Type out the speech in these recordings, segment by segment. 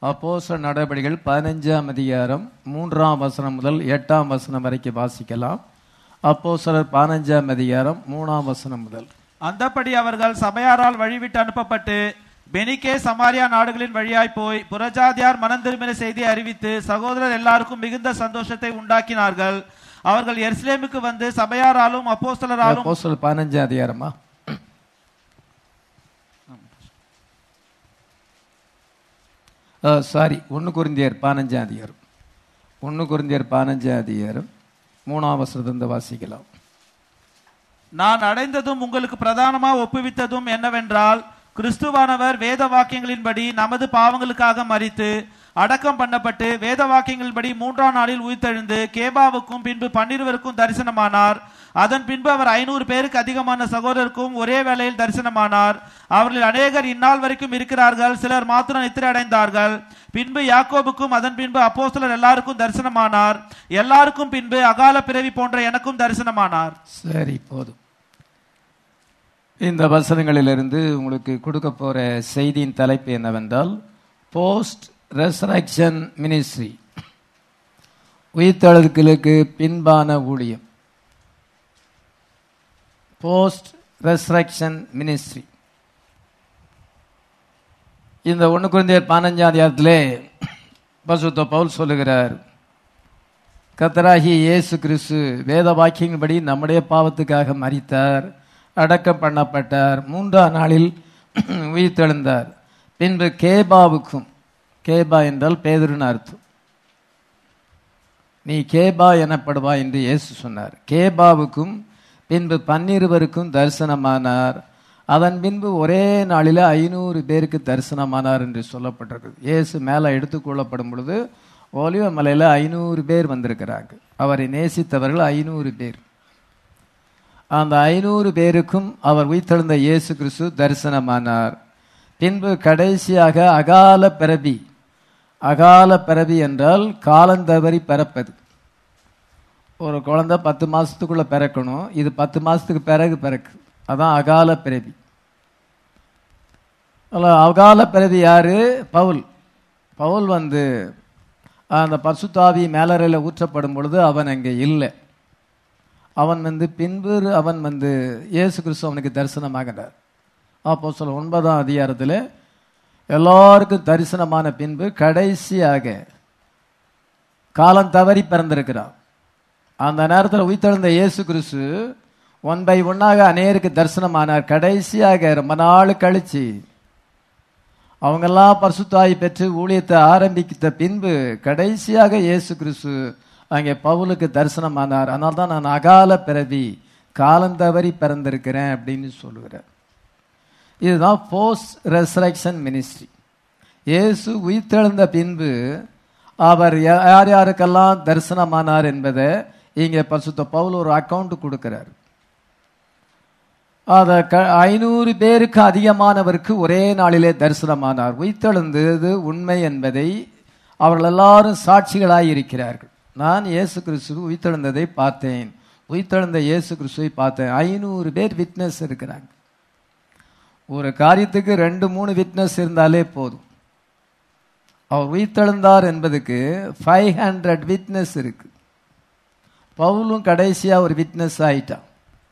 அப்போஸ்தல நடபடிகள் பதினஞ்சாம் அதிகாரம் மூன்றாம் வசனம் முதல் எட்டாம் வசனம் வரைக்கும் வாசிக்கலாம் அப்போஸ்தலர் பதினஞ்சாம் அதிகாரம் மூணாம் வசனம் முதல் அந்தப்படி அவர்கள் சபையாரால் வழிவிட்டு அனுப்பப்பட்டு பெனிக்கே சமாரியா நாடுகளின் வழியாய் போய் புறஜாதியார் மனம் திரும்பின செய்தியை அறிவித்து சகோதரர் எல்லாருக்கும் மிகுந்த சந்தோஷத்தை உண்டாக்கினார்கள் அவர்கள் எருசலேமுக்கு வந்து சபையாராலும் அப்போஸ்தலராலும் அப்போஸ்தலர் பதினஞ்சாம் அதிகாரமா சாரி ஒன்று குருந்தியர் பதினஞ்சாம் அதிகாரம் ஒன்று குருந்தியர் பதினஞ்சாம் அதிகாரம் மூணாம் வசனத்திலிருந்து வாசிக்கலாம் நான் அடைந்ததும் உங்களுக்கு பிரதானமா ஒப்புவித்ததும் என்னவென்றால் கிறிஸ்துவானவர் வேத வாக்கியங்களின்படி நமது பாவங்களுக்காக மரித்து அடக்கம் பண்ணப்பட்டு வேத வாக்கியங்களின்படி மூன்றாம் நாளில் உயிர்த்தெழுந்து கேபாவுக்கும் பின்பு பன்னிருவருக்கும் தரிசனமானார் அதன் பின்பு அவர் ஐநூறு பேருக்கு அதிகமான சகோதரருக்கும் ஒரே வேளையில் தரிசனமானார் அவர்களில் அநேகர் இந்நாள் வரைக்கும் இருக்கிறார்கள் சிலர் மாத்திரம் நித்திரை அடைந்தார்கள் பின்பு யாக்கோபுக்கும் அதன் பின்பு அப்போஸ்தலர் எல்லாருக்கும் தரிசனமானார் எல்லாருக்கும் பின்பு அகால பிறவி போன்ற எனக்கும் தரிசனமானார் சரி போதும் இந்த வசனங்களிலிருந்து உங்களுக்கு கொடுக்க போற செய்தியின் தலைப்பு என்னவென்றால் போஸ்ட் ரெசரக்ஷன் மினிஸ்ட்ரி உயிர்த்தெழுதலுக்கு பின்பான ஊழியம் போஸ்ட் ரெசரக்ஷன் மினிஸ்ட்ரி இந்த ஒன்று குழந்தையர் பதினஞ்சாம் அதிகாரத்திலே பசுத்த பவுல் சொல்லுகிறார் கத்தராகி இயேசு கிறிஸ்து வேத வாக்கியங்களின்படி நம்முடைய பாவத்துக்காக மரித்தார் அடக்கம் பண்ணப்பட்டார் மூன்றாம் நாளில் உயிர்த்தெழுந்தார் பின்பு கேபாவுக்கும் கேபா என்றால் பேதுருன்னு அர்த்தம் நீ கேபா எனப்படுவா என்று இயேசு சொன்னார் கேபாவுக்கும் பின்பு பன்னிருவருக்கும் தரிசனமானார் அதன் பின்பு ஒரே நாளில் ஐநூறு பேருக்கு தரிசனமானார் என்று சொல்லப்பட்டிருக்கு இயேசு மேலே எடுத்துக்கொள்ளப்படும் பொழுது ஒலிவ மலையில் ஐநூறு பேர் வந்திருக்கிறாங்க அவரை நேசித்தவர்கள் ஐநூறு பேர் அந்த ஐநூறு பேருக்கும் அவர் உயிர்த்தெழுந்த இயேசு கிறிஸ்து தரிசனமானார் பின்பு கடைசியாக அகால பிறவி அகால பிறவி என்றால் காலந்தவறி பிறப்பது ஒரு குழந்தை பத்து மாசத்துக்குள்ள பிறக்கணும் இது பத்து மாசத்துக்கு பிறகு பிறக்கு அதான் அகால பிறவி அல்ல, அகால பிறவி யாரு பவுல் பவுல் வந்து அந்த பசுத்தாவி மேலறையில் ஊற்றப்படும் பொழுது அவன் அங்கே இல்லை அவன் வந்து பின்பு அவன் வந்து இயேசு கிறிஸ்து அவனுக்கு தரிசனமாகிறார் அப்போ சொல்ல ஒன்பதாம் அதிகாரத்தில் எல்லாருக்கும் தரிசனமான பின்பு கடைசியாக காலம் தவறி பிறந்திருக்கிறான் அந்த நேரத்தில் உயிர்த்தெழுந்த இயேசு கிறிஸ்து ஒன் பை ஒன்னாக அநேருக்கு தரிசனமானார் கடைசியாக ரொம்ப நாள் கழிச்சு அவங்கெல்லாம் பரிசுத்தாய் பெற்று ஊழியத்தை ஆரம்பித்த பின்பு கடைசியாக இயேசு கிறிஸ்து அங்கே பவுலுக்கு தரிசனமானார் அதனால தான் நான் அகால பிறவி காலந்தவறி பிறந்திருக்கிறேன் அப்படின்னு சொல்லுகிறார் இதுதான் போஸ்ட் ரெசரக்ஷன் மினிஸ்ட்ரி இயேசு உயிர்த்தெழுந்த பின்பு அவர் யா- யார் யாருக்கெல்லாம் தரிசனமானார் என்பதை இங்கே பரிசுத்த பவுல் ஒரு அக்கவுண்ட் கொடுக்கிறார் அத க ஐநூறு பேருக்கு அதிகமானவருக்கு ஒரே நாளிலே தரிசனமானார் உயிர்த்தெழுந்தது உண்மை என்பதை அவர்கள் எல்லாரும் சாட்சிகளாய் இருக்கிறார்கள் நான் இயேசு கிறிஸ்து உயிர்த்தெழுந்ததை பார்த்தேன் உயிர்த்தெழுந்த இயேசு கிறிஸ்துவை பார்த்தேன் ஐநூறு பேர் விட்னஸ் இருக்கிறாங்க ஒரு காரியத்துக்கு ரெண்டு மூணு விட்னஸ் இருந்தாலே போதும் அவர் உயிர்த்தெழுந்தார் என்பதுக்கு ஃபைவ் ஹண்ட்ரட் விட்னஸ் இருக்கு பவுலும் கடைசியா ஒரு விட்னஸ் ஆயிட்டான்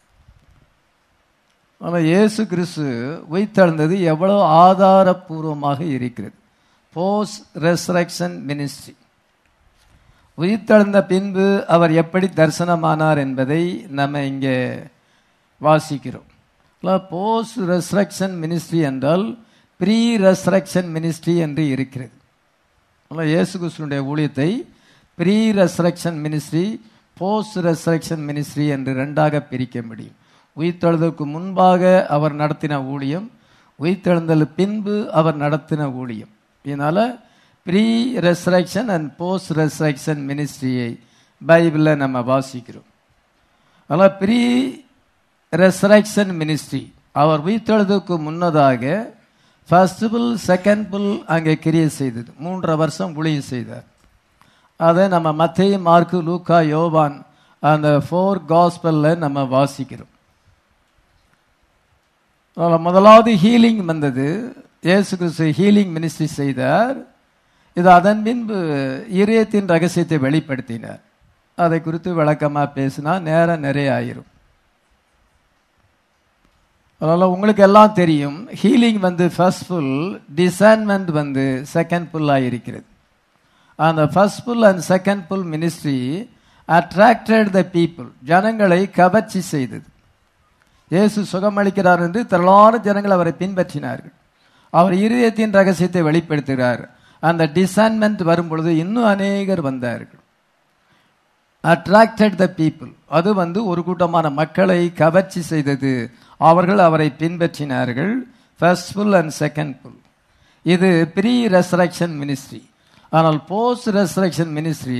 ஆனால் இயேசு கிறிஸ்து உயிர்த்தெழுந்தது எவ்வளவு ஆதாரபூர்வமாக இருக்கிறது போஸ்ட் ரெசரக்ஷன் மினிஸ்ட்ரி உயிர்த்தெழுந்த பின்பு அவர் எப்படி தரிசனமானார் என்பதை நம்ம இங்கே வாசிக்கிறோம் போஸ்ட் ரெசரக்ஷன் மினிஸ்ட்ரி என்றால் ப்ரீ ரெசரக்ஷன் மினிஸ்ட்ரி என்று இருக்கிறது அதனால இயேசு கிறிஸ்துனுடைய ஊழியத்தை pre resurrection ministry post resurrection ministry என்று ரெண்டாக பிரிக்க முடியும் உயிர்த்தெழுதலுக்கு முன்பாக அவர் நடத்தின ஊழியம் உயிர்த்தெழுந்தல் பின்பு அவர் நடத்தின ஊழியம் இதனால pre resurrection and post resurrection மினிஸ்ட்ரியை பைபிளில் நம்ம வாசிக்கிறோம் அதனால் ப்ரீ ரெசரக்ஷன் மினிஸ்ட்ரி அவர் உயிர்த்தெழுதுக்கு முன்னதாக ஃபர்ஸ்ட் புல் செகண்ட் புல் அங்கே கிரியை செய்தது மூன்றரை வருஷம் ஊழியம் செய்தார் அதை நம்ம மத்தேயு மார்க்கு லூக்கா யோவான் அந்த ஃபோர் காஸ்பல்ல நம்ம வாசிக்கிறோம் அதுல முதலாவது ஹீலிங் வந்தது இயேசு கிறிஸ்து ஹீலிங் மினிஸ்ட்ரி செய்தார் இது அதன் பின்பு இதயத்தின் ரகசியத்தை வெளிப்படுத்தினார் அதை குறித்து விளக்கமா பேசினா நேரம் நிறைய ஆயிரும் அதனால உங்களுக்கு எல்லாம் தெரியும் ஹீலிங் வந்து ஃபர்ஸ்ட் ஃபுல் டிசைன்மெண்ட் வந்து செகண்ட் ஃபுல்லாக இருக்கிறது அந்த first pull and second pull ministry attracted the people ஜனங்களை கவர்ச்சி செய்தது இயேசு சுகமளிக்கிறார் என்று திரளான ஜனங்கள் அவரை பின்பற்றினார்கள் அவர் இருதயத்தின் ரகசியத்தை வெளிப்படுத்துகிறார் அந்த டிசைன்மெண்ட் வரும் பொழுது இன்னும் அநேகர் வந்தார்கள் அட்ராக்டட் த பீப்புள் அது வந்து ஒரு கூட்டமான மக்களை கவர்ச்சி செய்தது அவர்கள் அவரை பின்பற்றினார்கள் first pull and second pull இது ப்ரீ ரெசரக்ஷன் மினிஸ்ட்ரி ஆனால் post resurrection ministry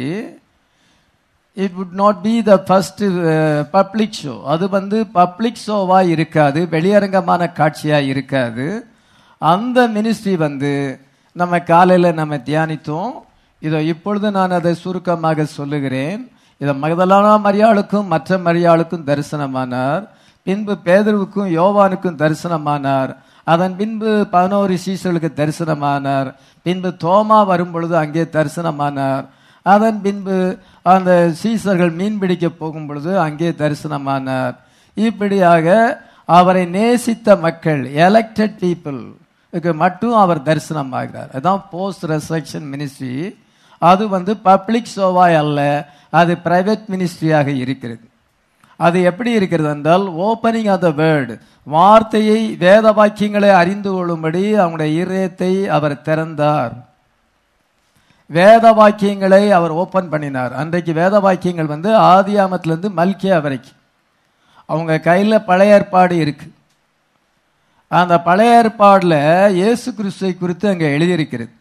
it would not be the first public show அது வந்து பப்ளிக் ஷோவா இருக்காது வெளியரங்கமான காட்சியா இருக்காது அந்த மினிஸ்ட்ரி வந்து நம்ம காலையில் நம்ம தியானித்தோம் இதோ இப்பொழுது நான் அதை சுருக்கமாக சொல்லுகிறேன் இதை மகதலான மரியாளுக்கும் மற்ற மரியாளுக்கும் தரிசனமானார் பின்பு பேதருவுக்கும் யோவானுக்கும் தரிசனமானார் அதன் பின்பு பதினோரு சீசர்களுக்கு தரிசனமானார் பின்பு தோமா வரும் பொழுது அங்கே தரிசனமானார் அதன் பின்பு அந்த சீசர்கள் மீன் பிடிக்க போகும் பொழுது அங்கே தரிசனமானார் இப்படியாக அவரை நேசித்த மக்கள் எலெக்டட் பீப்புள் மட்டும் அவர் தரிசனமாகிறார் அதான் போஸ்ட் ரெசரக்ஷன் மினிஸ்ட்ரி அது வந்து பப்ளிக் ஷோவாய் அல்ல அது பிரைவேட் மினிஸ்ட்ரியாக இருக்கிறது அது எப்படி இருக்கிறது என்றால் ஓப்பனிங் ஆஃப் த வேர்டு வார்த்தையை வேத வாக்கியங்களை அறிந்து கொள்ளும்படி அவங்களுடைய இதயத்தை அவர் திறந்தார் வேத வாக்கியங்களை அவர் ஓபன் பண்ணினார் அன்றைக்கு வேத வாக்கியங்கள் வந்து ஆதியாமத்திலிருந்து மல்கியா வரைக்கும் அவங்க கையில பழைய ஏற்பாடு இருக்கு அந்த பழைய ஏற்பாடுல இயேசு கிறிஸ்துவை குறித்து அங்க எழுதியிருக்கிறது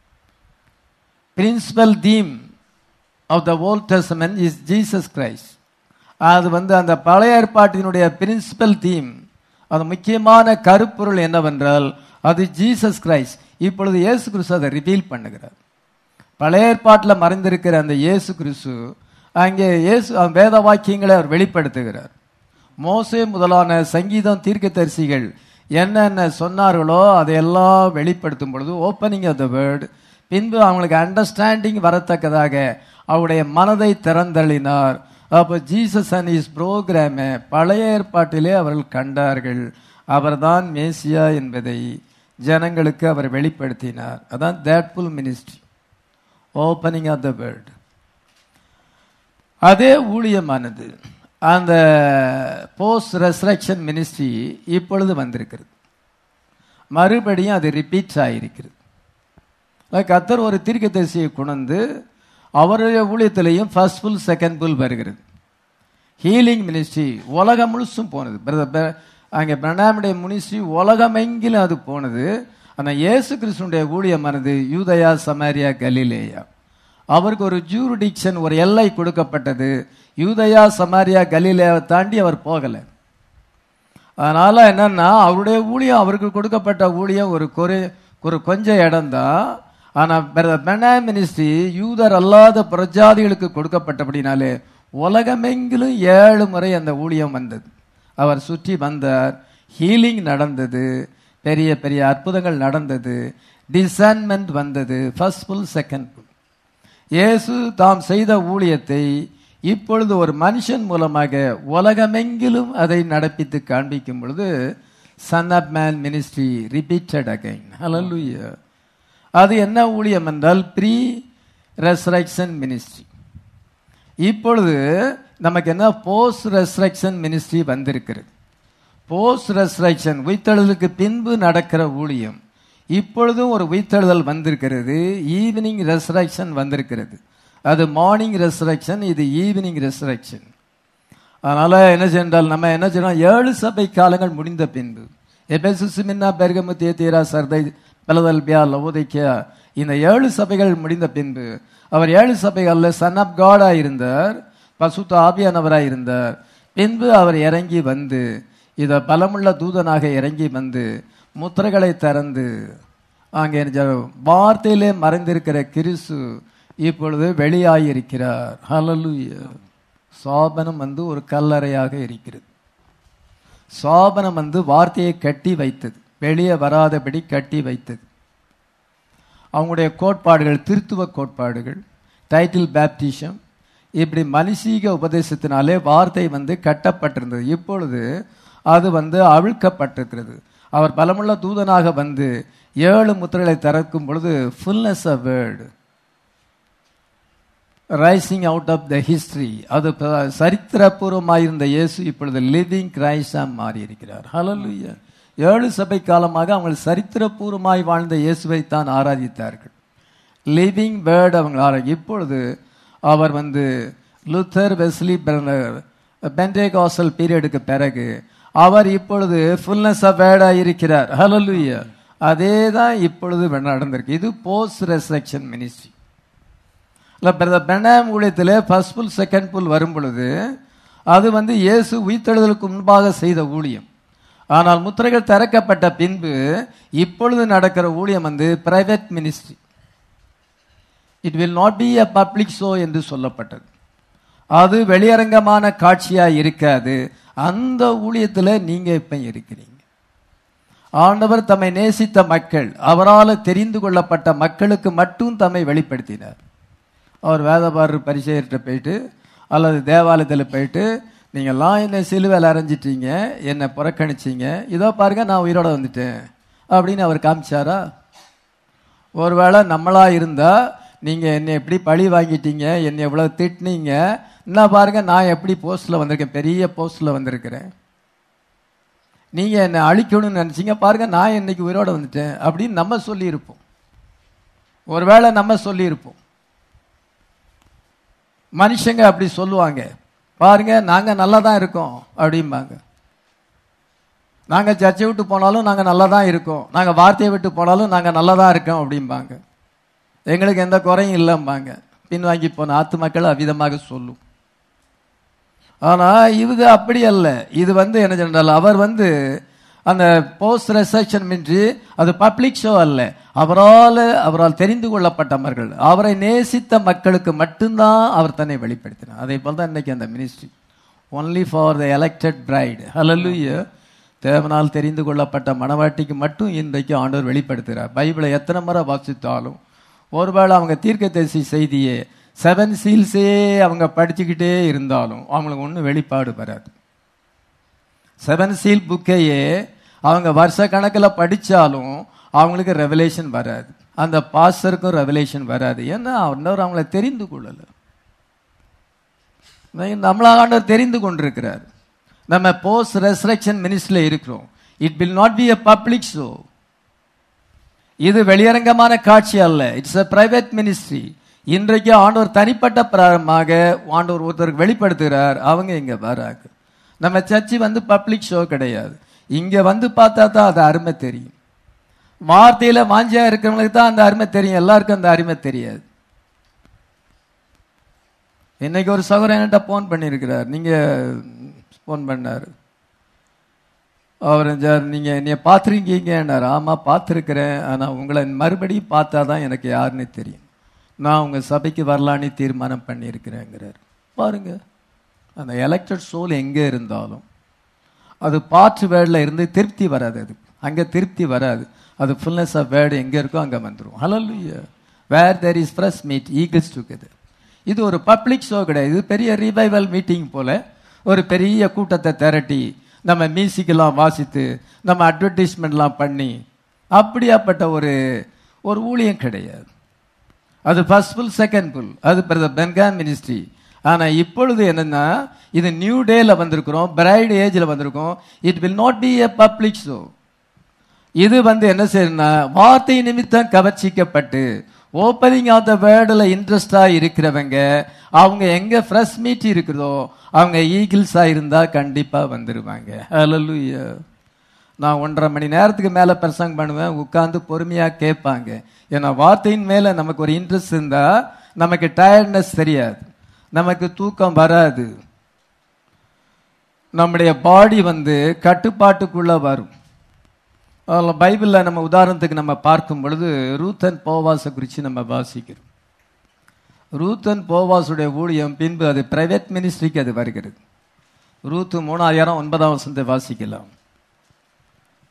principal theme of the Old Testament is Jesus Christ அது வந்து அந்த பழைய ஏற்பாட்டினுடைய பிரின்சிபல் தீம் அது முக்கியமான கருப்பொருள் என்னவென்றால் அது ஜீசஸ் கிரைஸ்ட் இப்பொழுது இயேசு கிறிஸ்து அதை ரிவீல் பண்ணுகிறார் பழைய ஏற்பாட்டில் மறைந்திருக்கிற அந்த இயேசு கிறிஸ்து அங்கே இயேசு வேத வாக்கியங்களை அவர் வெளிப்படுத்துகிறார் மோசே முதலான சங்கீதம் தீர்க்கதரிசிகள் என்னென்ன சொன்னார்களோ அதையெல்லாம் வெளிப்படுத்தும் பொழுது ஓப்பனிங் ஆஃப் த வேர்டு பின்பு அவங்களுக்கு அண்டர்ஸ்டாண்டிங் வரத்தக்கதாக அவருடைய மனதை திறந்தளினார் அப்போ ஜீசஸ் அண்ட் இஸ் புரோகிராமை பழைய ஏற்பாட்டிலே அவர்கள் கண்டார்கள் அவர்தான் மேசியா என்பதை ஜனங்களுக்கு அவர் வெளிப்படுத்தினார் அதான் third pull ministry opening of the world அதே ஊழியமானது அந்த போஸ்ட் ரெசரக்ஷன் மினிஸ்ட்ரி இப்பொழுது வந்திருக்கிறது மறுபடியும் அது ரிப்பீட் ஆகியிருக்கிறது கத்தர் ஒரு தீர்க்கதரிசியை கொண்டு அவருடைய ஊழியத்திலையும் ஃபர்ஸ்ட் புல் செகண்ட் புல் வருகிறது ஹீலிங் மினிஸ்ட்ரி உலகம் முழுசும் போனது பிரதர் அங்கே பிரணாமுடைய மினிஸ்ட்ரி உலகமெங்கிலும் அது போனது ஆனால் இயேசு கிறிஸ்துடைய ஊழியமானது யூதயா சமாரியா கலிலேயா அவருக்கு ஒரு ஜூரிடிக்ஷன் ஒரு எல்லை கொடுக்கப்பட்டது யூதயா சமாரியா கலிலேயாவை தாண்டி அவர் போகலை அதனால என்னன்னா அவருடைய ஊழியம் அவருக்கு கொடுக்கப்பட்ட ஊழியம் ஒரு குறை ஒரு கொஞ்சம் இடம்தான் ஆனா பெனா மினிஸ்ட்ரி யூதர் அல்லாத பிரஜாதிகளுக்கு கொடுக்கப்பட்டபடினாலே உலகமெங்கிலும் ஏழு முறை அந்த ஊழியம் வந்தது அவர் சுற்றி வந்தார் ஹீலிங் நடந்தது பெரிய பெரிய அற்புதங்கள் நடந்தது டிசைன்மெண்ட் வந்தது ஃபர்ஸ்ட் புல் செகண்ட் புல் இயேசு தாம் செய்த ஊழியத்தை இப்பொழுது ஒரு மனுஷன் மூலமாக உலகமெங்கிலும் அதை நடப்பித்து காண்பிக்கும் பொழுது son of man ministry repeated again hallelujah அது என்ன ஊழியம் என்றால் ப்ரீ ரெசரக்ஷன் மினிஸ்ட்ரி இப்பொழுது நமக்கு என்ன போஸ்ட் ரெசரக்ஷன் மினிஸ்ட்ரி வந்திருக்கிறது போஸ்ட் ரெசரக்ஷன் உயிர்த்தெழுதலுக்கு பின்பு நடக்கிற ஊழியம் இப்பொழுதும் ஒரு உயிர்த்தெழுதல் வந்திருக்கிறது ஈவினிங் ரெசரக்ஷன் வந்திருக்கிறது அது மார்னிங் ரெசரக்ஷன் இது ஈவினிங் ரெசரக்ஷன் அதனால என்ன சென்றால் நம்ம என்ன செய்யணும் ஏழு சபை காலங்கள் முடிந்த பின்பு எபெசுசு மின்னா பெர்கமு தேத்தீரா சர்தை பலதல்பியா லவோதைக்கியா இந்த ஏழு சபைகள் முடிந்த பின்பு அவர் ஏழு சபைகள்ல சன் ஆப் காடா இருந்தார் பசுத்த ஆபியானவராய் இருந்தார் பின்பு அவர் இறங்கி வந்து இத பலமுள்ள தூதனாக இறங்கி வந்து முத்திரைகளை திறந்து அங்கே வார்த்தையிலே மறைந்திருக்கிற கிறிசு இப்பொழுது வெளியாயிருக்கிறார் ஹலலுயா சாபனம் வந்து ஒரு கல்லறையாக இருக்கிறது சாபனம் வந்து வார்த்தையை கட்டி வைத்தது வெளியே வராதபடி கட்டி வைத்தது அவங்களுடைய கோட்பாடுகள் திருத்துவ கோட்பாடுகள் டைட்டில் பேப்டிஷம் இப்படி மனுஷீக உபதேசத்தினாலே வார்த்தை வந்து கட்டப்பட்டிருந்தது இப்பொழுது அது வந்து அவிழ்க்கப்பட்டிருக்கிறது அவர் பலமுள்ள தூதனாக வந்து ஏழு முத்திரைகளை திறக்கும் பொழுது fullness of word rising out of the history அது ப- சரித்திரபூர்வமாயிருந்த இயேசு இப்பொழுது லிவிங் கிரைஸா மாறி இருக்கிறார் ஹalleluya ஏழு சபை காலமாக அவங்க சரித்திரபூர்வமாய் வாழ்ந்த இயேசுவை தான் ஆராதித்தார்கள் லிவிங் வேர்ட் அவங்க ஆரா- இப்பொழுது அவர் வந்து லுத்தர் வெஸ்லி பென்டேகாசல் பீரியடுக்கு பிறகு அவர் இப்பொழுது ஃபுல்னஸ் ஆஃப் வேர்டா இருக்கிறார் ஹalleluya அதே தான் இப்பொழுது நடந்திருக்கு இது போஸ்ட் ரெசரக்ஷன் மினிஸ்ட்ரி இல்லை பிரதர் பெனாம் ஊழியத்தில் ஃபர்ஸ்ட் புல் செகண்ட் புல் வரும் பொழுது அது வந்து இயேசு உயிர்த்தெழுதலுக்கு முன்பாக செய்த ஊழியம் ஆனால் முத்திரைகள் திறக்கப்பட்ட பின்பு இப்பொழுது நடக்கிற ஊழியம் வந்து private ministry it will not be a public show என்று சொல்லப்பட்டது அது வெளியரங்கமான காட்சியா இருக்காது அந்த ஊழியத்தில் நீங்க இப்ப இருக்கிறீங்க ஆண்டவர் தம்மை நேசித்த மக்கள் அவரால் தெரிந்து கொள்ளப்பட்ட மக்களுக்கு மட்டும் தம்மை வெளிப்படுத்தினார் அவர் வேதபாரர் பரிசெயர்கிட்ட போயிட்டு அல்லது தேவாலயத்தில் போயிட்டு நீங்கள்லாம் என்னை சிலுவையில் அரைஞ்சிட்டீங்க என்னை புறக்கணிச்சீங்க இதோ பாருங்க நான் உயிரோட வந்துட்டேன் அப்படின்னு அவர் காமிச்சாரா ஒருவேளை நம்மளா இருந்தா நீங்க என்னை எப்படி பழி வாங்கிட்டீங்க என்னை எவ்வளவு திட்டினீங்க என்ன பாருங்க நான் எப்படி போஸ்ட்ல வந்திருக்கேன் பெரிய போஸ்ட்ல வந்திருக்கிறேன் நீங்க என்னை அழிக்கணும்னு நினைச்சீங்க பாருங்க நான் இன்னைக்கு உயிரோட வந்துட்டேன் அப்படின்னு நம்ம சொல்லியிருப்போம் ஒருவேளை நம்ம சொல்லியிருப்போம் மனுஷங்க அப்படி சொல்லுவாங்க பாருங்க நாங்க நல்லா தான் இருக்கோம் அப்படிம்பாங்க நாங்க சர்ச்சை விட்டு போனாலும் நாங்க நல்லா தான் இருக்கோம் நாங்க வார்த்தையை விட்டு போனாலும் நாங்க நல்லா தான் இருக்கோம் அப்படிம்பாங்க எங்களுக்கு எந்த குறையும் இல்லைம்பாங்க பின்வாங்கி போன ஆத்து மக்கள் அவ்விதமாக சொல்லும் ஆனா இது அப்படி அல்ல இது வந்து என்ன சொன்னால் அவர் வந்து அந்த போஸ்ட் ரெசெப்ஷன் மின்றி அது பப்ளிக் ஷோ அல்ல அவரால் அவரால் தெரிந்து கொள்ளப்பட்டவர்கள் அவரை நேசித்த மக்களுக்கு மட்டும்தான் அவர் தன்னை வெளிப்படுத்தினார் அதே போல் தான் இன்னைக்கு அந்த ministry only for the elected bride hallelujah தேவனால் தெரிந்து கொள்ளப்பட்ட மணவாட்டிக்கு மட்டும் இன்றைக்கு ஆண்டவர் வெளிப்படுத்துகிறார் பைபிளை எத்தனை முறை வாசித்தாலும் ஒருவேளை அவங்க தீர்க்கதரிசி செய்தியே செவன் சீல்ஸே அவங்க படிச்சுக்கிட்டே இருந்தாலும் அவங்களுக்கு ஒன்றும் வெளிப்பாடு வராது செவன் சீல் புக்கையே அவங்க வருஷ கணக்கில் படித்தாலும் அவங்களுக்கு ரெவலேஷன் வராது அந்த பாஸ்டருக்கும் ரெவலேஷன் வராது ஏன்னா அவர் அவங்கள தெரிந்து கொள்ளலை நம்மளாக ஆண்டவர் தெரிந்து கொண்டிருக்கிறார் நம்ம போஸ்ட் ரெசரக்ஷன் மினிஸ்ட்ரியில் இருக்கிறோம் it will not be a public show இது வெளியரங்கமான காட்சி அல்ல இட்ஸ் a பிரைவேட் மினிஸ்ட்ரி இன்றைக்கு ஆண்டவர் தனிப்பட்ட பிராரமாக ஆண்டவர் ஒருத்தருக்கு வெளிப்படுத்துகிறார் அவங்க இங்க வராங்க நம்ம சர்ச்சு வந்து பப்ளிக் ஷோ கிடையாது இங்க வந்து பார்த்தா தான் அது அருமை தெரியும் வார்த்தையில வாஞ்சியா இருக்கிறவங்களுக்கு தான் அந்த அருமை தெரியும் எல்லாருக்கும் அந்த அருமை தெரியாது இன்னைக்கு ஒரு சகோதரன் என்கிட்ட ஃபோன் பண்ணியிருக்கிறார் நீங்க ஃபோன் பண்ணாரு அவர் சார் நீங்க என்னைய பார்த்துருக்கீங்கன்னாரு ஆமா பார்த்துருக்கிறேன் ஆனா உங்களை மறுபடியும் பார்த்தா தான் எனக்கு யாருன்னு தெரியும் நான் உங்க சபைக்கு வரலான்னு தீர்மானம் பண்ணியிருக்கிறேங்கிறார் பாருங்க அந்த எலெக்டட் சோல் எங்கே இருந்தாலும் அது பாற்று வேர்டில் இருந்து திருப்தி வராது அது அங்கே திருப்தி வராது அது ஃபுல்னஸ் ஆஃப் வேர்டு எங்கே இருக்கோ அங்கே வந்துடும் hallelujah where there is fresh meat eagles together இது ஒரு பப்ளிக் ஷோ கிடையாது இது பெரிய ரிவைவல் மீட்டிங் போல ஒரு பெரிய கூட்டத்தை திரட்டி நம்ம மியூசிக்கெல்லாம் வாசித்து நம்ம அட்வர்டைஸ்மெண்ட்லாம் பண்ணி அப்படியாப்பட்ட ஒரு ஒரு ஊழியம் கிடையாது அது ஃபர்ஸ்ட் புல் செகண்ட் புல் அது பிரதர் பென்கான் மினிஸ்ட்ரி ஆனா இப்பொழுது என்னன்னா இது நியூ டேல வந்திருக்கிறோம் பிரைட் ஏஜ்ல வந்திருக்கோம் it will not be a public show இது வந்து என்ன செய்யணும்னா வார்த்தை நிமித்தம் கவர்ச்சிக்கப்பட்டு ஓப்பனிங் ஆஃப் த வேர்டில் இன்ட்ரெஸ்டாக இருக்கிறவங்க அவங்க எங்க ஃப்ரெஷ் மீட் இருக்குதோ அவங்க ஈகிள்ஸாக இருந்தா கண்டிப்பா வந்துருவாங்க ஹalleluya நான் ஒன்றரை மணி நேரத்துக்கு மேல பிரசங்கம் பண்ணுவேன் உட்கார்ந்து பொறுமையா கேட்பாங்க ஏன்னா வார்த்தையின் மேல நமக்கு ஒரு இன்ட்ரெஸ்ட் இருந்தா நமக்கு டயர்ட்னஸ் தெரியாது நமக்கு தூக்கம் வராது நம்முடைய பாடி வந்து கட்டுப்பாட்டுக்குள்ள வரும் அதில் பைபிளில் நம்ம உதாரணத்துக்கு நம்ம பார்க்கும் பொழுது ரூத்தன் போவாஸை குறித்து நம்ம வாசிக்கிறோம் ரூத்தன் போவாஸுடைய ஊழியம் பின்பு அது பிரைவேட் மினிஸ்ட்ரிக்கு அது வருகிறது ரூத்து மூணாயிரம் ஒன்பதாம் வசனத்தை வாசிக்கலாம்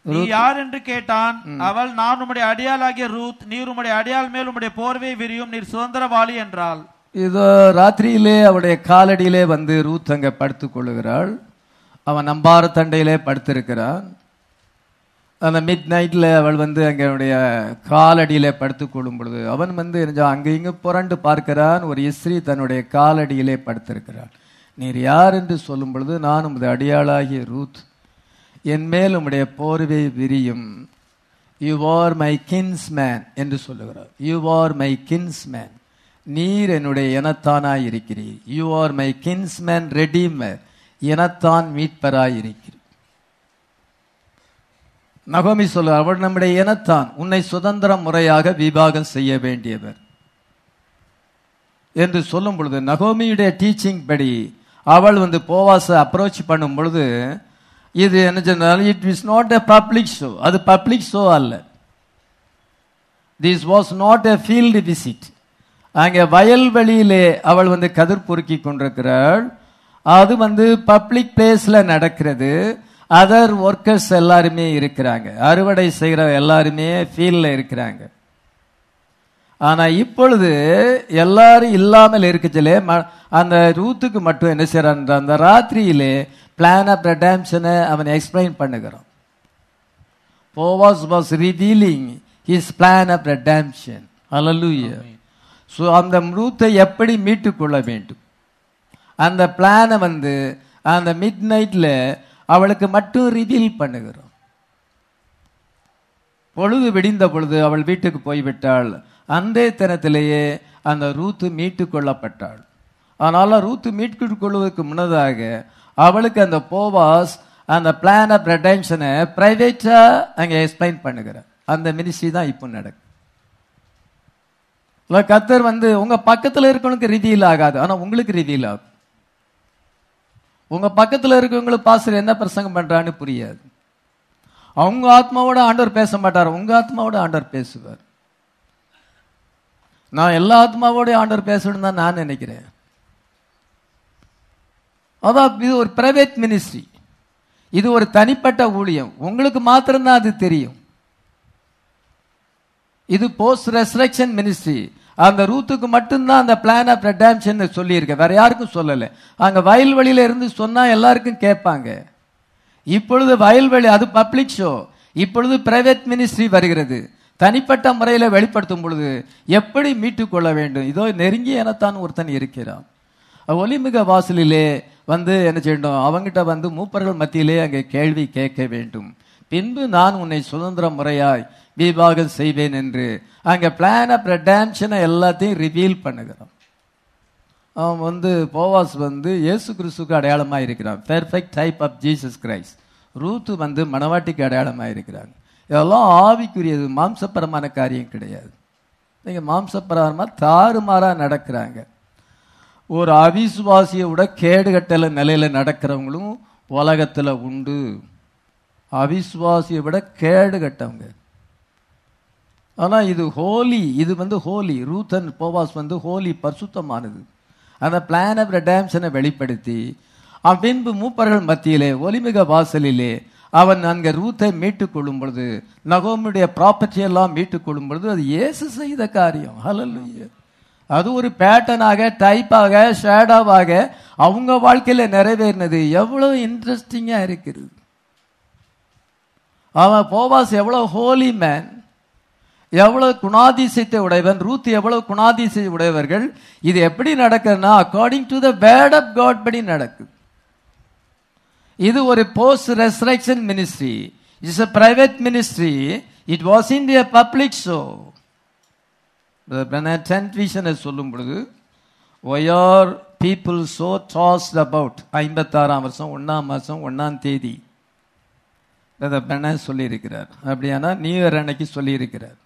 நீ யார் என்று கேட்டான் அவள் நான் உம்முடைய அடியாளாகிய ரூத் நீர் உம்முடைய அடியாள் மேல் உம்முடைய போர்வை விரியும் நீர் சுதந்திரவாளி என்றாள் இதோ ராத்திரியிலே அவளுடைய காலடியிலே வந்து ரூத் அங்கே படுத்துக் கொள்ளுகிறாள் அவன் நம்பார தண்டையிலே படுத்திருக்கிறான் அந்த மிட் நைட்ல அவள் வந்து அங்கனுடைய காலடியிலே படுத்துக் கொள்ளும் பொழுது அவன் வந்து என்ன அங்க இங்க புரண்டு பார்க்கிறான் ஒரு இஸ்ரீ தன்னுடைய காலடியிலே படுத்திருக்கிறாள் நீர் யார் என்று சொல்லும் பொழுது நான் உமது அடியாளாகிய ரூத் என் மேல் உம்முடைய போர்வை விரியும் யூ ஆர் மை கின்ஸ்மேன் என்று சொல்லுகிறார் யூ ஆர் மை கின்ஸ்மேன் நீர் என்னுடைய இனத்தானாய் இருக்கிறீர் you are my kinsman redeemer இனத்தான் மீட்பராய் இருக்கிறீர் நகோமி சொல்ல அவள் நம்முடைய இனத்தான் உன்னை சுதந்திர முறையாக விவாகம் செய்ய வேண்டியவர் என்று சொல்லும் பொழுது நகோமியுடைய டீச்சிங் படி அவள் வந்து போவாச அப்ரோச் பண்ணும் பொழுது இது என்ன சொன்னால் it is not a public show அது பப்ளிக் ஷோ அல்ல this was not a field visit அங்கே வயல்வெளியிலே அவள் வந்து கதிர் பொறுக்கி கொண்டிருக்கிறாள் அது வந்து பப்ளிக் பிளேஸ்ல நடக்கிறது அதர் ஒர்க்கர்ஸ் எல்லாருமே இருக்கிறாங்க அறுவடை செய்கிற எல்லாருமே ஃபீல்ட்ல இருக்கிறாங்க ஆனா இப்பொழுது எல்லாரும் இல்லாமல் இருக்கச்சிலே அந்த ரூத்துக்கு மட்டும் என்ன செய்யறான் அந்த ராத்திரியிலே பிளான் ஆஃப் ரெடாம்ஷனை அவன் எக்ஸ்பிளைன் பண்ணுகிறான் Boaz was revealing his plan of redemption hallelujah so அந்த ரூத்தை எப்படி மீட்டுக் கொள்ள வேண்டும் அந்த பிளானை வந்து அந்த மிட் நைட்ல அவளுக்கு மட்டும் ரிவீல் பண்ணுகிறோம் பொழுது விடிந்த பொழுது அவள் வீட்டுக்கு போய்விட்டாள் அந்த தினத்திலேயே அந்த ரூத்து மீட்டு கொள்ளப்பட்டாள் அதனால ரூத்து மீட்டு கொள்வதற்கு முன்னதாக அவளுக்கு அந்த போவாஸ் அந்த பிளான் ஆஃப் ரெடென்ஷனை பிரைவேட்டா அங்க எக்ஸ்பிளைன் பண்ணுகிறார் அந்த மினிஸ்ட்ரி தான் இப்போ நடக்கும் கத்தர் வந்து உங்க பக்கத்துல இருக்கவனுக்கு ரிவீல் ஆகாது ஆனா உங்களுக்கு ரிவீல் ஆகும் உங்க பக்கத்துல இருக்கவங்களுக்கு பாஸ்டர் என்ன பிரசங்கம் பண்றான்னு புரியாது அவங்க ஆத்மாவோட ஆண்டவர் பேச மாட்டார் உங்க ஆத்மாவோட ஆண்டவர் பேசுவார் நான் எல்லா ஆத்மாவோட ஆண்டவர் பேசணும் தான் நான் நினைக்கிறேன் அதான் இது ஒரு பிரைவேட் மினிஸ்ட்ரி இது ஒரு தனிப்பட்ட ஊழியம் உங்களுக்கு மாத்திரம்தான் அது தெரியும் இது போஸ்ட் ரெஸ்ட்ரக்ஷன் மினிஸ்ட்ரி அந்த ரூத்துக்கு மட்டும்தான் அந்த பிளான் ஆஃப் ரெடாம்ஷன் சொல்லியிருக்க வேற யாருக்கும் சொல்லல அங்க வயல்வெளியில இருந்து சொன்னா எல்லாருக்கும் கேட்பாங்க இப்பொழுது வயல்வெளி அது பப்ளிக் ஷோ இப்பொழுது பிரைவேட் மினிஸ்ட்ரி வருகிறது தனிப்பட்ட முறையில வெளிப்படுத்தும் பொழுது எப்படி மீட்டுக் கொள்ள வேண்டும் இதோ நெருங்கிய எனத்தான் ஒருத்தன் இருக்கிறான் ஒலிமிக வாசலிலே வந்து என்ன செய்யணும் அவங்கிட்ட வந்து மூப்பர்கள் மத்தியிலே அங்கே கேள்வி கேட்க வேண்டும் பின்பு நான் உன்னை சுதந்திர முறையாய் விவாகம் செய்வேன் என்று அங்க பிளான் ஆஃப் ரெடாம்ஷனை எல்லாத்தையும் ரிவீல் பண்ணுகிறான் அவன் வந்து போவாஸ் வந்து இயேசு கிறிஸ்துக்கு அடையாளமா இருக்கிறான் perfect type of Jesus Christ Ruth வந்து மணவாட்டிக்கு அடையாளமா இருக்கிறாங்க இதெல்லாம் ஆவிக்குரியது மாம்சப்பரமான காரியம் கிடையாது நீங்க மாம்சப்பரமா தாறுமாறா நடக்கிறாங்க ஒரு அவிசுவாசியை விட கேடுகட்டல நிலையில நடக்கிறவங்களும் உலகத்துல உண்டு அவிசுவாசியை விட கேடு கட்டவங்க ஆனா இது ஹோலி இது வந்து ஹோலி ரூத் அண்ட் போவாஸ் வந்து ஹோலி பரிசுத்தமானது அந்த பிளான் ஆஃப் ரெடாம்ஷனை வெளிப்படுத்தி அவன் பின்பு மூப்பர்கள் மத்தியிலே ஒலிமிக வாசலிலே அவன் அங்க ரூத்தை மீட்டுக் கொள்ளும் பொழுது நகோமுடைய ப்ராப்பர்ட்டி எல்லாம் மீட்டுக் கொள்ளும் பொழுது அது இயேசு செய்த காரியம் ஹalleluya அது ஒரு பேட்டர்னாக டைப்பாக ஷேடாவாக அவங்க வாழ்க்கையில நிறைவேறினது எவ்வளவு இன்ட்ரெஸ்டிங்கா இருக்குது அவன் போவாஸ் எவ்வளவு ஹோலி மேன் எவ்வளவு குணாதிசயத்தை உடையவன் ரூத் எவ்வளவு குணாதிசய உடையவர்கள் இது எப்படி நடக்குதுன்னா according to the word of God படி நடக்குது இது ஒரு post resurrection ministry it's a private ministry it was in the public show tenth விஷனை சொல்லும் பொழுது why are people so tossed about ஐம்பத்தாறாம் வருஷம் ஒன்னாம் மாசம் ஒன்னாம் தேதி பென சொல்லியிருக்கிறார் அப்படியானா நியூ இயர் அன்னைக்கு சொல்லியிருக்கிறார்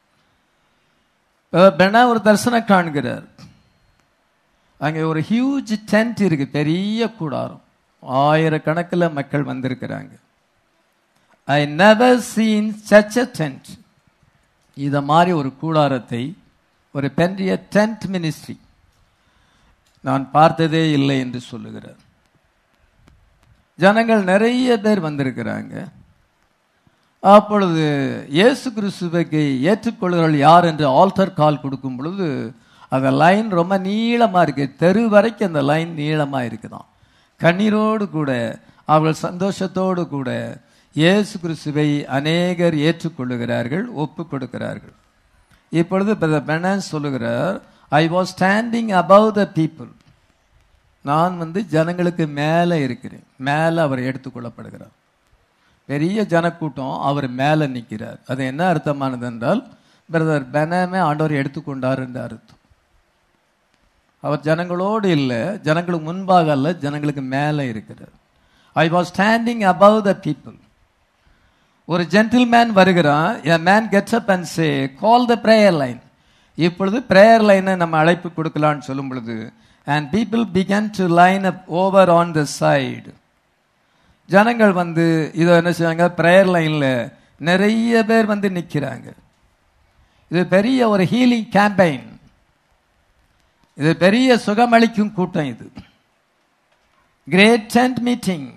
பென ஒரு தரிசனம் காண்கிறார் அங்கே ஒரு ஹியூஜ் டென்ட் இருக்கு பெரிய கூடாரம் ஆயிரக்கணக்கில் மக்கள் வந்திருக்கிறாங்க I never seen such a tent இத மாதிரி ஒரு கூடாரத்தை ஒரு பெரிய டென்ட் மினிஸ்ட்ரி நான் பார்த்ததே இல்லை என்று சொல்லுகிறார் ஜனங்கள் நிறைய பேர் வந்திருக்கிறாங்க அப்பொழுது இயேசு கிறிஸ்துவுக்கு ஏற்றுக்கொள்கிறவர்கள் யார் என்று ஆல்டர் கால் கொடுக்கும் பொழுது அந்த லைன் ரொம்ப நீளமா இருக்கு தெரு வரைக்கும் அந்த லைன் நீளமா இருக்குதாம் கண்ணீரோடு கூட அவர்கள் சந்தோஷத்தோடு கூட இயேசு கிறிஸ்துவை அநேகர் ஏற்றுக்கொள்ளுகிறார்கள் ஒப்பு கொடுக்கிறார்கள் இப்பொழுது பெனன் சொல்லுகிறார் I was standing above the people நான் வந்து ஜனங்களுக்கு மேலே இருக்கிறேன் மேலே அவர் எடுத்துக்கொள்ளப்படுகிறார் பெரிய ஜனக்கூட்டம் அவர் மேலே நிற்கிறார் அது என்ன அர்த்தமானது என்றால் பிரதர் பெனாமே ஆண்டவர் எடுத்துக்கொண்டார் என்று அர்த்தம் அவர் ஜனங்களோடு இல்லை ஜனங்களுக்கு முன்பாக அல்ல ஜனங்களுக்கு மேலே இருக்கிறார் I was standing above the people ஒரு ஜென்டில்மேன் வருகிறான் a man gets up and say call the prayer line இப்பொழுது பிரேயர் லைனை நம்ம அழைப்பு கொடுக்கலாம்னு சொல்லும் பொழுது and people begin to line up over on the side ஜனங்கள் வந்து இதை என்ன செய்வாங்க பிரேயர் லைனில் நிறைய பேர் வந்து நிற்கிறாங்க இது பெரிய ஒரு ஹீலிங் கேம்பெயின் இது பெரிய சுகமளிக்கும் கூட்டம் இது கிரேட் டென்ட் மீட்டிங்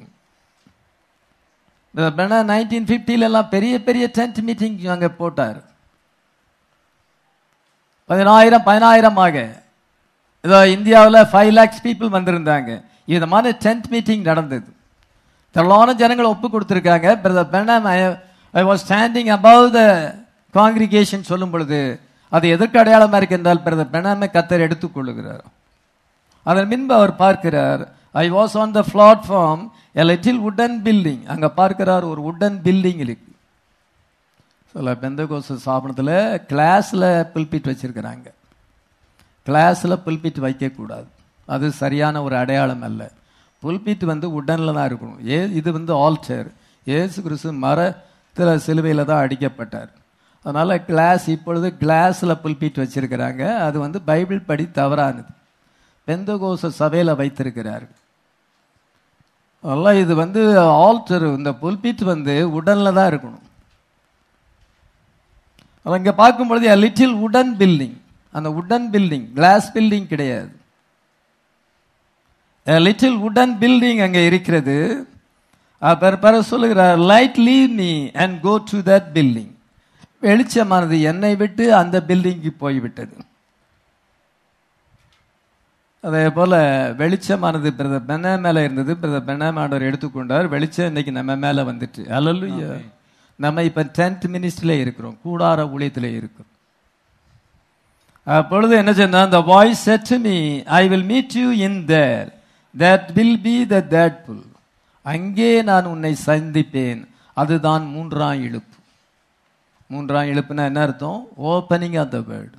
நைன்டீன் ஃபிஃப்டில எல்லாம் பெரிய பெரிய டென்ட் மீட்டிங் அங்க போட்டார் பதினாயிரம் பதினாயிரமாக இதோ இந்தியாவில் ஃபைவ் லேக்ஸ் பீப்புள் வந்திருந்தாங்க இது மாதிரி டென்ட் மீட்டிங் நடந்தது திரளான ஜனங்களை ஒப்பு கொடுத்துருக்காங்க brother Branham I was standing above the congregation சொல்லும் பொழுது அது எதற்கு அடையாளமா இருக்கு என்றால் பிரதர் பெனாமை கத்தர் எடுத்துக்கொள்ளுகிறார் அதன் பின்பு அவர் பார்க்கிறார் I was on the platform a little wooden building அங்க பார்க்கிறார் ஒரு உடன் பில்டிங் இருக்கு சில பெந்தகோச ஸ்தாபனத்தில் கிளாஸ்ல புல்பிட் வச்சிருக்கிறாங்க கிளாஸ்ல புல்பிட் வைக்கக்கூடாது அது சரியான ஒரு அடையாளம் அல்ல புல்பிட் வந்து உடன்ல தான் இருக்கணும் ஏ இது வந்து ஆல்டர் ஏசு கிறிஸ்து மரத்தில் சிலுவையில் தான் அடிக்கப்பட்டார் அதனால கிளாஸ் இப்பொழுது கிளாஸ்ல புல்பிட் வச்சிருக்கிறாங்க அது வந்து பைபிள் படி தவறானது பெந்தகோச சபையில வைத்திருக்கிறார்கள் அதெல்லாம் இது வந்து ஆல்டர் இந்த புல்பிட் வந்து உடன்ல தான் இருக்கணும் அது இங்க பார்க்கும்பொழுது லிட்டில் உடன் பில்டிங் அந்த உடன் பில்டிங் கிளாஸ் பில்டிங் கிடையாது லிட்டில் உடன் பில்டிங் அங்க இருக்கிறது அப்ப பிற சொல்லுகிறார் light leave me and go to that building வெளிச்சமானது என்னை விட்டு அந்த பில்டிங்க்கு போய்விட்டது அதே போல வெளிச்சமானது பிரதர் பென மேல இருந்தது பிரதர் பென ஆண்டவர் எடுத்துக்கொண்டார் வெளிச்சம் இன்னைக்கு நம்ம மேல வந்துட்டு அல்லலுயா நம்ம இப்ப டென்த் மினிஸ்ட்ரியில இருக்கிறோம் கூடார ஊழியத்துல இருக்கிறோம் அப்பொழுது என்ன சொன்னா the voice said to me i will meet you in there that will be the that pull அங்கே நான் உன்னை சந்திப்பேன் அதுதான் மூன்றாம் இழுப்பு மூன்றாம் இழுப்புனா என்ன அர்த்தம் ஓப்பனிங் ஆஃப் த வேர்டு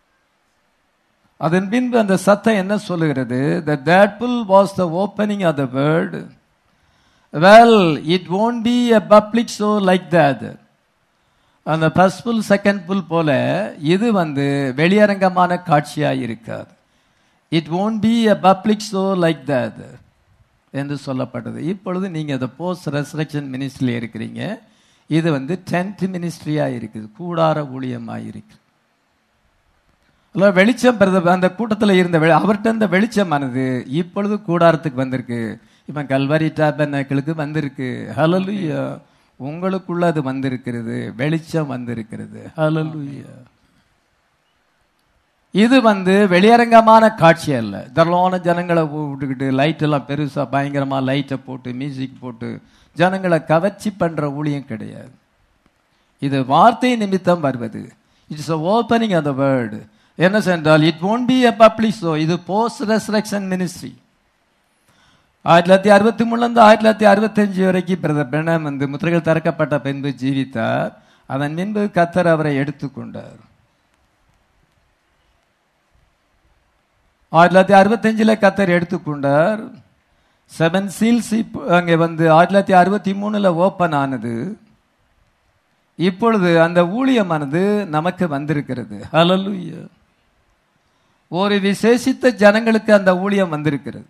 அதன் பின்பு அந்த சத்தம் என்ன சொல்லுகிறது the that pull was the opening of the word well it won't be a public show like that அந்த ஃபர்ஸ்ட் புல் செகண்ட் புல் போல இது வந்து வெளியரங்கமான காட்சியாக இருக்காது it won't be a public show like that என்று சொல்லப்பட்டது இப்பொழுது நீங்க அந்த போஸ்ட் ரெசரக்ஷன் மினிஸ்ட்ரியில் இருக்கிறீங்க இது வந்து டென்த் மினிஸ்ட்ரியா இருக்குது கூடார ஊழியமா இருக்கு அல்ல வெளிச்சம் பிரத- அந்த கூட்டத்தில் இருந்த வெளி- அவர்ட்ட இந்த வெளிச்சமானது இப்பொழுது கூடாரத்துக்கு வந்திருக்கு இப்ப கல்வரி டாபனக்களுக்கு வந்திருக்கு ஹalleluya உங்களுக்குள்ள அது வந்திருக்கிறது வெளிச்சம் வந்திருக்கிறது ஹalleluya இது வந்து வெளியரங்கமான காட்சி அல்ல திரளான ஜனங்களை விட்டுக்கிட்டு லைட் எல்லாம் பெருசா பயங்கரமா லைட்டை போட்டு மியூசிக் போட்டு ஜனங்களை கவர்ச்சி பண்ற ஊழியம் கிடையாது இது வார்த்தை நிமித்தம் வருவது it's opening of the word என்ன சென்றால் it won't be a public show இது போஸ்ட் ரெசரக்ஷன் மினிஸ்ட்ரி ஆயிரத்தி தொள்ளாயிரத்தி அறுபத்தி மூணுல இருந்து ஆயிரத்தி தொள்ளாயிரத்தி அறுபத்தஞ்சு வரைக்கும் பிரதர் பிரணம் வந்து முத்திரைகள் திறக்கப்பட்ட பின்பு ஜீவித்தார் அதன் பின்பு கத்தர் அவரை எடுத்துக்கொண்டார் ஆயிரத்தி தொள்ளாயிரத்தி அறுபத்தஞ்சுல கத்தர் எடுத்துக்கொண்டார் செவன் சீல்ஸ் அங்கே வந்து ஆயிரத்தி தொள்ளாயிரத்தி அறுபத்தி மூணுல ஓப்பன் ஆனது இப்பொழுது அந்த ஊழியமானது நமக்கு வந்திருக்கிறது ஹalleluya ஒரு விசேஷித்த ஜனங்களுக்கு அந்த ஊழியம் வந்திருக்கிறது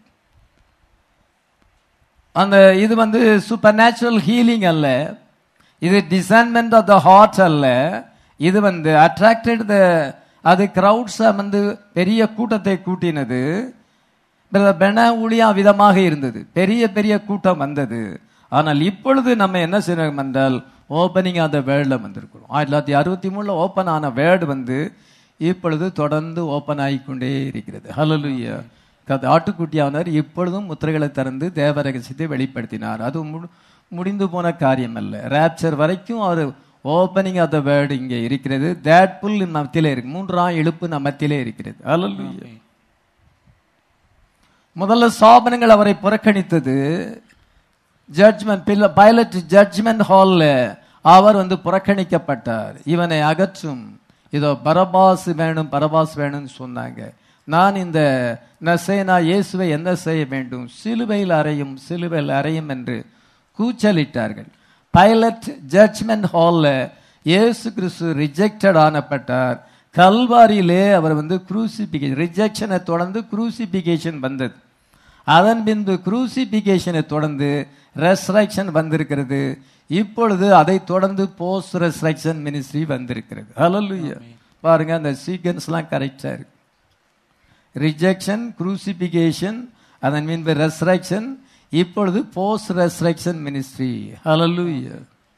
அந்த இது வந்து சூப்பர் நேச்சுரல் ஹீலிங் அல்ல இது டிசைன்மெண்ட் ஆஃப் த ஹார்ட் அல்ல இது வந்து அட்ராக்டட் த அது கிரவுட்ஸ் வந்து பெரிய கூட்டத்தை கூட்டினது பிரதர் பென ஊழியம் விதமாக இருந்தது பெரிய பெரிய கூட்டம் வந்தது ஆனால் இப்பொழுது நம்ம என்ன செய்யணும் என்றால் ஓப்பனிங் ஆஃப் த வேர்டில் வந்திருக்கிறோம் ஆயிரத்தி தொள்ளாயிரத்தி அறுபத்தி மூணில் ஓப்பன் ஆன வேர்டு வந்து இப்பொழுது தொடர்ந்து ஓப்பன் ஆகிக்கொண்டே இருக்கிறது ஹalleluya கத ஆட்டுக்குட்டியானவர் இப்பொழுதும் முத்திரைகளை திறந்து தேவ ரகசியத்தை வெளிப்படுத்தினார் அது மு- முடிந்து போன காரியம் அல்ல ரேப்சர் வரைக்கும் அவர் ஓப்பனிங் ஆஃப் த வேர்டு இங்கே இருக்கிறது தேட் புல் மத்தியிலே இருக்கு மூன்றாம் எழுப்பு நம் மத்தியிலே இருக்கிறது ஹalleluya முதல்ல சாபனங்கள் அவரை புறக்கணித்தது ஜட்ஜ்மெண்ட் பைலட் ஜட்ஜ்மெண்ட் ஹால்ல அவர் வந்து புறக்கணிக்கப்பட்டார் இவனை அகற்றும் இதோ பரபாஸ் வேணும் பரபாஸ் வேணும்னு சொன்னாங்க நான் இந்த நசேனா இயேசுவை என்ன செய்ய வேண்டும் சிலுவையில் அறையும் சிலுவையில் அறையும் என்று கூச்சலிட்டார்கள் பைலட் ஜட்ஜ்மெண்ட் ஹால்ல இயேசு கிறிஸ்து ரிஜெக்டட் ஆனப்பட்டார் கல்வாரியிலே அவர் வந்து குரூசிபிகேஷன் ரிஜெக்ஷனை தொடர்ந்து குரூசிபிகேஷன் வந்தது அதன் பின்பு குரூசிபிகேஷனை தொடர்ந்து ரெஸ்ட்ரக்ஷன் வந்திருக்கிறது இப்பொழுது அதை தொடர்ந்து போஸ்ட் ரெஸ்ட்ரக்ஷன் மினிஸ்ட்ரி வந்திருக்கிறது ஹalleluya பாருங்க அந்த சீக்வன்ஸ்லாம் கரெக்டா இருக்கு ரிஜெக்ஷன் குரூசிபிகேஷன் அதன் பின்பு ரெஸ்ட்ரக்ஷன் இப்பொழுது போஸ்ட் ரெஸ்ட்ரக்ஷன் மினிஸ்ட்ரி ஹalleluya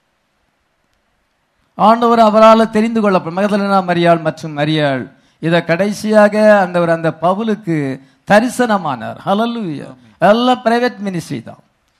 ஆண்டவர் அவரால் தெரிந்து கொள்ளப்படும் மகதலனா மரியாள் மற்றும் மரியாள் இத கடைசியாக அந்தவர் அந்த பவுலுக்கு தரிசனமானார் ஹalleluya எல்லாம் பிரைவேட் மினிஸ்ட்ரி தான்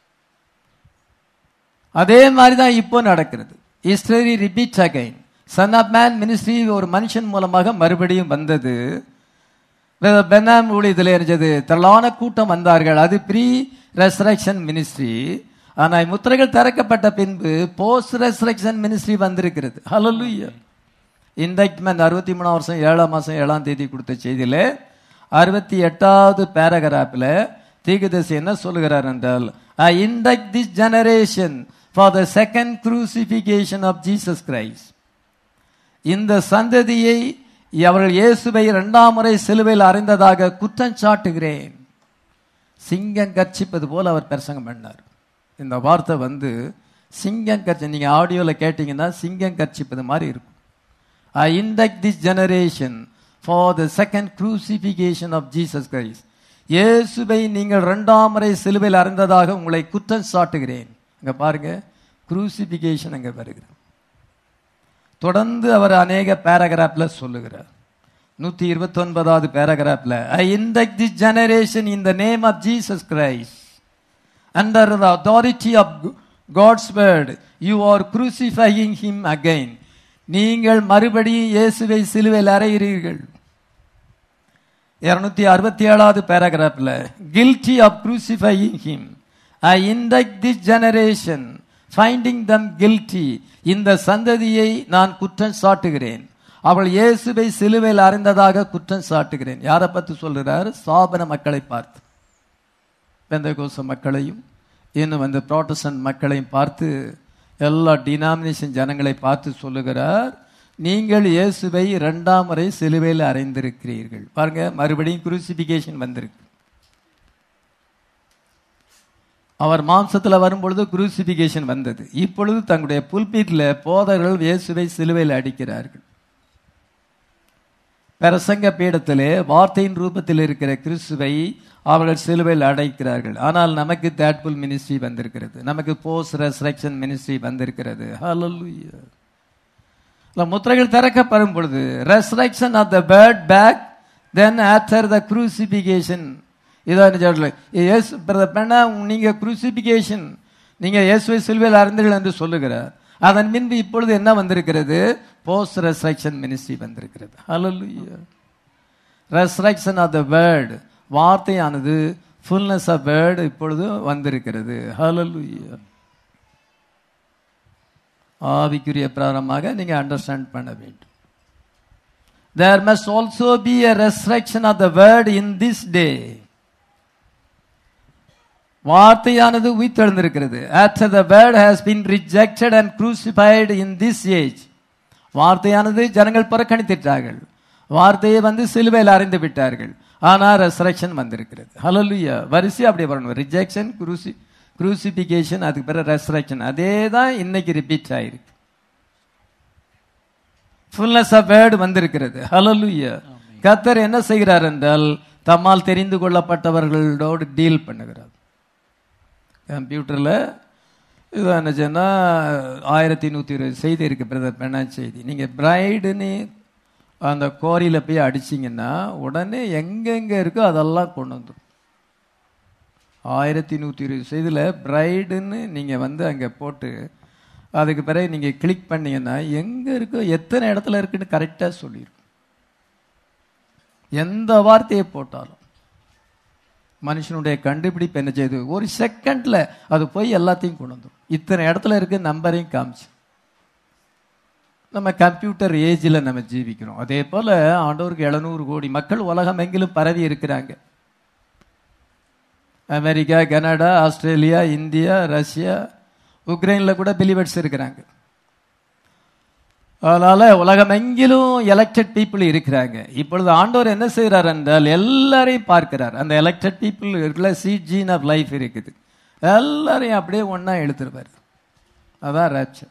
அதே மாதிரி தான் இப்போ நடக்கிறது history repeat again son of man ministry ஒரு மனுஷன் மூலமாக மறுபடியும் வந்தது பெனாம் ஊழியத்தில் இருந்தது திரளான கூட்டம் வந்தார்கள் அது ப்ரீ ரெசரக்ஷன் மினிஸ்ட்ரி ஆனா முத்திரைகள் திறக்கப்பட்ட பின்பு போஸ்ட் ரெசரக்ஷன் மினிஸ்ட்ரி வந்திருக்கிறது ஹalleluya இண்டக்ட்மெண்ட் அறுபத்தி மூணாம் வருஷம் ஏழாம் மாசம் ஏழாம் தேதி கொடுத்த செய்தியில அறுபத்தி எட்டாவது பேராகிராஃபில் தீர்க்கதரிசி என்ன சொல்லுகிறார் என்றால் I indict this generation for the second crucifixion of Jesus Christ இந்த சந்ததியை அவர்கள் இயேசுவை இரண்டாம் முறை சிலுவையில் அறிந்ததாக குற்றம் சாட்டுகிறேன் சிங்கம் கர்ச்சிப்பது போல அவர் பிரசங்கம் பண்ணார் இந்த வார்த்தை வந்து சிங்கம் கர்ச்சி நீங்க ஆடியோல கேட்டீங்கன்னா சிங்கம் கர்ச்சிப்பது மாதிரி இருக்கும் I indict this generation for the second crucifixion of Jesus Christ இயேசுவை நீங்கள் இரண்டாம் முறை சிலுவையில் அறிந்ததாக உங்களை குற்றம் சாட்டுகிறேன் இங்க பாருங்க crucifixion அங்க வருகிறது தொடர்ந்து அவர் அநேக பேராகிராஃப்ல சொல்லுகிறார் நூத்தி இருபத்தி ஒன்பதாவது பேராகிராஃப்ல I indict this generation in the name of Jesus Christ under the authority of God's word you are crucifying him again நீங்கள் மறுபடியும் இயேசுவை சிலுவையில் அறைகிறீர்கள் இருநூத்தி அறுபத்தி ஏழாவது பேராகிராஃப்ல guilty of crucifying him I indict this generation finding them guilty இந்த சந்ததியை நான் குற்றம் சாட்டுகிறேன் அவள் இயேசுவை சிலுவையில் அறிந்ததாக குற்றம் சாட்டுகிறேன் யாரை பத்தி சொல்றார் சாபன மக்களை பார்த்து பெந்தகோச மக்களையும் இன்னும் வந்து ப்ராட்டஸ்டன்ட் மக்களையும் பார்த்து எல்லா டினாமினேஷன் ஜனங்களை பார்த்து சொல்லுகிறார் நீங்கள் இயேசுவை இரண்டாம் முறை சிலுவையில் அறைந்திருக்கிறீர்கள் பாருங்க மறுபடியும் குரூசிபிகேஷன் வந்திருக்கு அவர் மாம்சத்தில் வரும்பொழுது குரூசிபிகேஷன் வந்தது இப்பொழுது தங்களுடைய புல்பீட்ல போதர்கள் இயேசுவை சிலுவையில் அடிக்கிறார்கள் பிரசங்க பீடத்திலே வார்த்தையின் ரூபத்தில் இருக்கிற கிறிஸ்துவை அவர்கள் சிலுவையில் அடைக்கிறார்கள் ஆனால் நமக்கு தேட்புல் மினிஸ்ட்ரி வந்திருக்கிறது நமக்கு போஸ்ட் ரெசரக்ஷன் மினிஸ்ட்ரி வந்திருக்கிறது ஹalleluya இல்ல, முத்திரைகள் திறக்கப்படும் பொழுது resurrection of the bird back then after the crucifixion இதான் சொல்ல இயேசு பெண்ணா நீங்க குரூசிபிகேஷன் நீங்க இயேசுவை சிலுவையில் அறிந்தீர்கள் என்று சொல்லுகிறார் அதன் பின்பு இப்பொழுது என்ன வந்திருக்கிறது போஸ்ட் ரெசரக்ஷன் மினிஸ்ட்ரி வந்திருக்கிறது hallelujah resurrection of the word வார்த்தையானது ஃபுல்னஸ் ஆஃப் வேர்ட் இப்பொழுது வந்திருக்கிறது ஹalleluya ஆவிக்குரிய பிராரமாக நீங்க அண்டர்ஸ்டாண்ட் பண்ண வேண்டும் there must also be a resurrection of the word in this day வார்த்தையானது உயிர்த்தெழுந்திருக்கிறது after the word has been rejected and crucified in this age வார்த்தையானது ஜனங்கள் புறக்கணித்திட்டார்கள் வார்த்தையை வந்து சிலுவையில் அறிந்து விட்டார்கள் ஆனா ரெசரக்ஷன் வந்திருக்கிறது ஹalleluya வரிசை அப்படி வரணும் ரிஜெக்ஷன் குரூசி குரூசிபிகேஷன் அதுக்கு பிறகு ரெசரக்ஷன் அதே தான் இன்னைக்கு ரிப்பீட் ஆயிருக்கு ஃபுல்னஸ் ஆஃப் வேர்டு வந்திருக்கிறது ஹalleluya கத்தர் என்ன செய்கிறார் என்றால் தம்மால் தெரிந்து கொள்ளப்பட்டவர்களோடு டீல் பண்ணுகிறார் கம்ப்யூட்டரில் இது என்னச்சுன்னா ஆயிரத்தி நூற்றி இருபது செய்தி இருக்கு பிரதர் பெண்ணா செய்தி நீங்கள் பிரைடுன்னு அந்த கோரியில் போய் அடிச்சிங்கன்னா உடனே எங்கெங்கே இருக்கோ அதெல்லாம் கொண்டு வந்துடும் ஆயிரத்தி நூற்றி இருபது செய்தியில் பிரைடுன்னு நீங்கள் வந்து அங்கே போட்டு அதுக்கு பிறகு நீங்கள் கிளிக் பண்ணீங்கன்னா எங்கே இருக்கோ எத்தனை இடத்துல இருக்குன்னு கரெக்டாக சொல்லிடும் எந்த வார்த்தையை போட்டாலும் மனுஷனுடைய கண்டுபிடிப்பு என்ன செய்யுது ஒரு செகண்ட்ல அது போய் எல்லாத்தையும் கொண்டு வந்துடும் இத்தனை இடத்துல இருக்கு நம்பரையும் காமிச்சு நம்ம கம்ப்யூட்டர் ஏஜில் நம்ம ஜீவிக்கிறோம் அதே போல ஆண்டவருக்கு எழுநூறு கோடி மக்கள் உலகம் எங்கிலும் பரவி இருக்கிறாங்க America Canada Australia India Russia உக்ரைனில் கூட பிலிவர்ஸ் இருக்கிறாங்க அதனால உலகம் எங்கிலும் எலெக்டட் பீப்புள் இருக்கிறாங்க இப்பொழுது ஆண்டவர் என்ன செய்கிறார் என்றால் எல்லாரையும் பார்க்கிறார் அந்த எலெக்டட் பீப்புள் இருக்குல்ல சீட் ஜீன் ஆஃப் லைஃப் இருக்குது எல்லாரையும் அப்படியே ஒண்ணா எடுத்துருவார் அதான் ரேப்சர்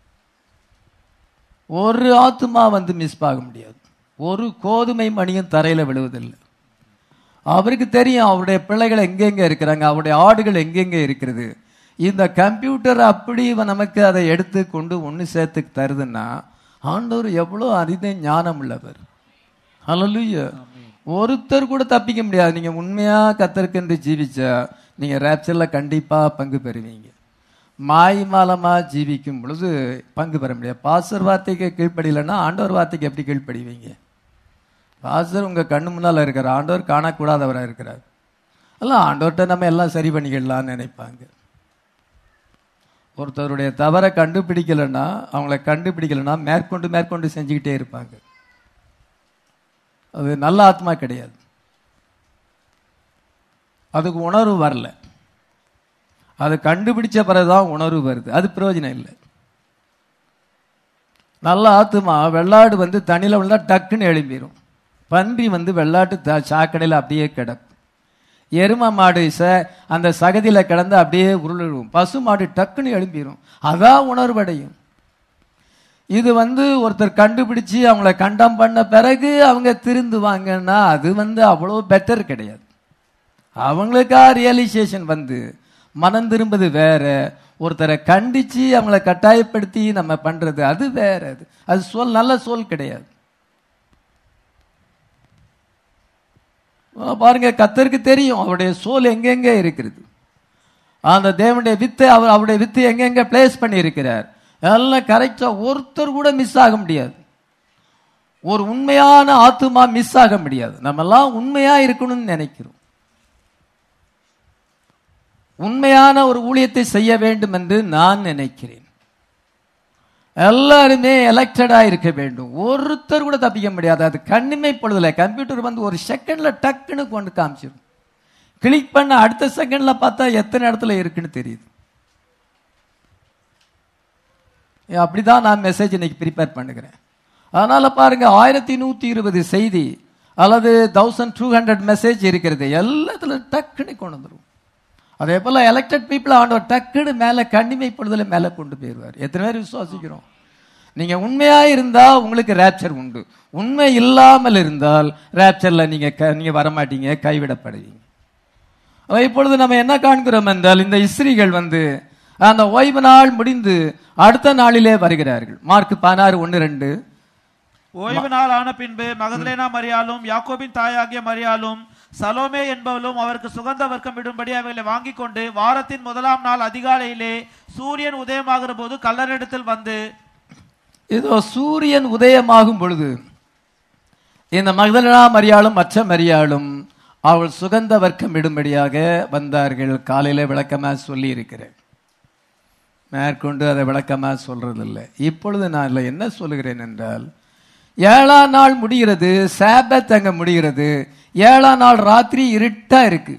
ஒரு ஆத்துமா வந்து மிஸ் ஆக முடியாது ஒரு கோதுமை மணியும் தரையில விழுவதில்லை அவருக்கு தெரியும் அவருடைய பிள்ளைகள் எங்கெங்க இருக்கிறாங்க அவருடைய ஆடுகள் எங்கெங்க இருக்கிறது இந்த கம்ப்யூட்டர் அப்படி இவன் நமக்கு அதை எடுத்து கொண்டு ஒன்று சேர்த்து தருதுன்னா ஆண்டவர் எவ்வளோ அறிந்த ஞானம் உள்ளவர் ஹalleluya ஒருத்தர் கூட தப்பிக்க முடியாது நீங்க உண்மையா கத்தருக்கென்று ஜீவிச்சா நீங்க ரேப்சர்ல கண்டிப்பா பங்கு பெறுவீங்க மாய்மாலமா ஜீவிக்கும் பொழுது பங்கு பெற முடியாது பாசர் வார்த்தைக்கு கீழ்ப்படியலைன்னா ஆண்டவர் வார்த்தைக்கு எப்படி கீழ்ப்படிவீங்க பாசர் உங்க கண்ணு முன்னால இருக்கிறார் ஆண்டவர் காணக்கூடாதவரா இருக்கிறார் எல்லாம் ஆண்டவர்கிட்ட நம்ம எல்லாம் சரி பண்ணிக்கிடலாம்னு நினைப்பாங்க ஒருத்தருடைய தவறை கண்டுபிடிக்கலைன்னா அவங்கள கண்டுபிடிக்கலைன்னா மேற்கொண்டு மேற்கொண்டு செஞ்சுக்கிட்டே இருப்பாங்க அது நல்ல ஆத்மா கிடையாது அதுக்கு உணர்வு வரல அது கண்டுபிடிச்ச பிறகுதான் உணர்வு வருது அது பிரயோஜனம் இல்லை நல்ல ஆத்துமா வெள்ளாடு வந்து தண்ணியில் விழுந்தா டக்குன்னு எழும்பிடும் பன்றி வந்து வெள்ளாட்டு த- சாக்கடையில் அப்படியே கிடக்கும் எரும மாடு ச அந்த சகதியில கிடந்து அப்படியே உருளும் பசு மாடு டக்குன்னு எழும்பிடும் அதான் உணர்வடையும் இது வந்து ஒருத்தர் கண்டுபிடிச்சு அவங்கள கண்டம் பண்ண பிறகு அவங்க திருந்துவாங்கன்னா அது வந்து அவ்வளோ பெட்டர் கிடையாது அவங்களுக்கா ரியலைசேஷன் வந்து மனம் திரும்புது வேற ஒருத்தரை கண்டிச்சு அவங்கள கட்டாயப்படுத்தி நம்ம பண்றது அது வேற அது அது சொல் நல்ல சொல் கிடையாது பாருங்க கத்தருக்கு தெரியும் அவருடைய சோல் எங்கெங்க இருக்கிறது அந்த தேவனுடைய வித்தை அவர் அவருடைய வித்தை எங்கெங்க பிளேஸ் பண்ணி இருக்கிறார் எல்லாம் கரெக்டா ஒருத்தர் கூட மிஸ் ஆக முடியாது ஒரு உண்மையான ஆத்துமா மிஸ் ஆக முடியாது நம்ம எல்லாம் உண்மையா இருக்கணும்னு நினைக்கிறோம் உண்மையான ஒரு ஊழியத்தை செய்ய வேண்டும் என்று நான் நினைக்கிறேன் எல்லாருமே எலெக்டடா இருக்க வேண்டும் ஒருத்தர் கூட தப்பிக்க முடியாது அது கண்ணிமை பொழுதுல கம்ப்யூட்டர் வந்து ஒரு செகண்ட்ல டக்குன்னு கொண்டு காமிச்சிடும் கிளிக் பண்ண அடுத்த செகண்ட்ல பார்த்தா எத்தனை இடத்துல இருக்குன்னு தெரியுது அப்படிதான் நான் மெசேஜ் இன்னைக்கு ப்ரிப்பேர் பண்ணுகிறேன் அதனால பாருங்க ஆயிரத்தி நூத்தி இருபது செய்தி அல்லது தௌசண்ட் டூ ஹண்ட்ரட் மெசேஜ் இருக்கிறது எல்லாத்துல டக்குன்னு கொண்டு வந்துரும் அதே போல எலெக்டட் பீப்புள் ஆண்டவர் டக்குன்னு மேல கண்ணிமை பொழுதுல மேல கொண்டு போயிடுவார் எத்தனை பேர் விசுவாசிக்கிறோம் நீங்க உண்மையா இருந்தா உங்களுக்கு ரேப்சர் உண்டு உண்மை இல்லாமல் இருந்தால் ரேப்சர்ல நீங்க க- நீங்க வரமாட்டீங்க கைவிடப்படுவீங்க அப்ப இப்பொழுது நம்ம என்ன காண்கிறோம் என்றால் இந்த இஸ்ரீகள் வந்து அந்த ஓய்வு நாள் முடிந்து அடுத்த நாளிலே வருகிறார்கள் மார்க் பதினாறு ஒன்று ரெண்டு ஓய்வு நாள் ஆன பின்பு மகதலேனா மரியாலும் யாக்கோபின் தாயாகிய மரியாலும் சலோமே என்பவளும் அவருக்கு சுகந்த வர்க்கம் இடும்படி அவைகளை வாங்கிக் கொண்டு வாரத்தின் முதலாம் நாள் அதிகாலையிலே சூரியன் உதயமாகிற போது கல்லறிடத்தில் வந்து இதோ சூரியன் உதயமாகும் பொழுது இந்த மகதலனா மரியாளும் மற்ற மரியாளும் அவள் சுகந்த வர்க்கம் இடும்படியாக வந்தார்கள் காலையில விளக்கமா சொல்லி இருக்கிறேன் மேற்கொண்டு அதை விளக்கமா சொல்றதில்லை இப்பொழுது நான் இதுல என்ன சொல்லுகிறேன் என்றால் ஏழாம் நாள் முடிகிறது சாபத் அங்க முடிகிறது ஏழாம் நாள் ராத்திரி இருட்டா இருக்கு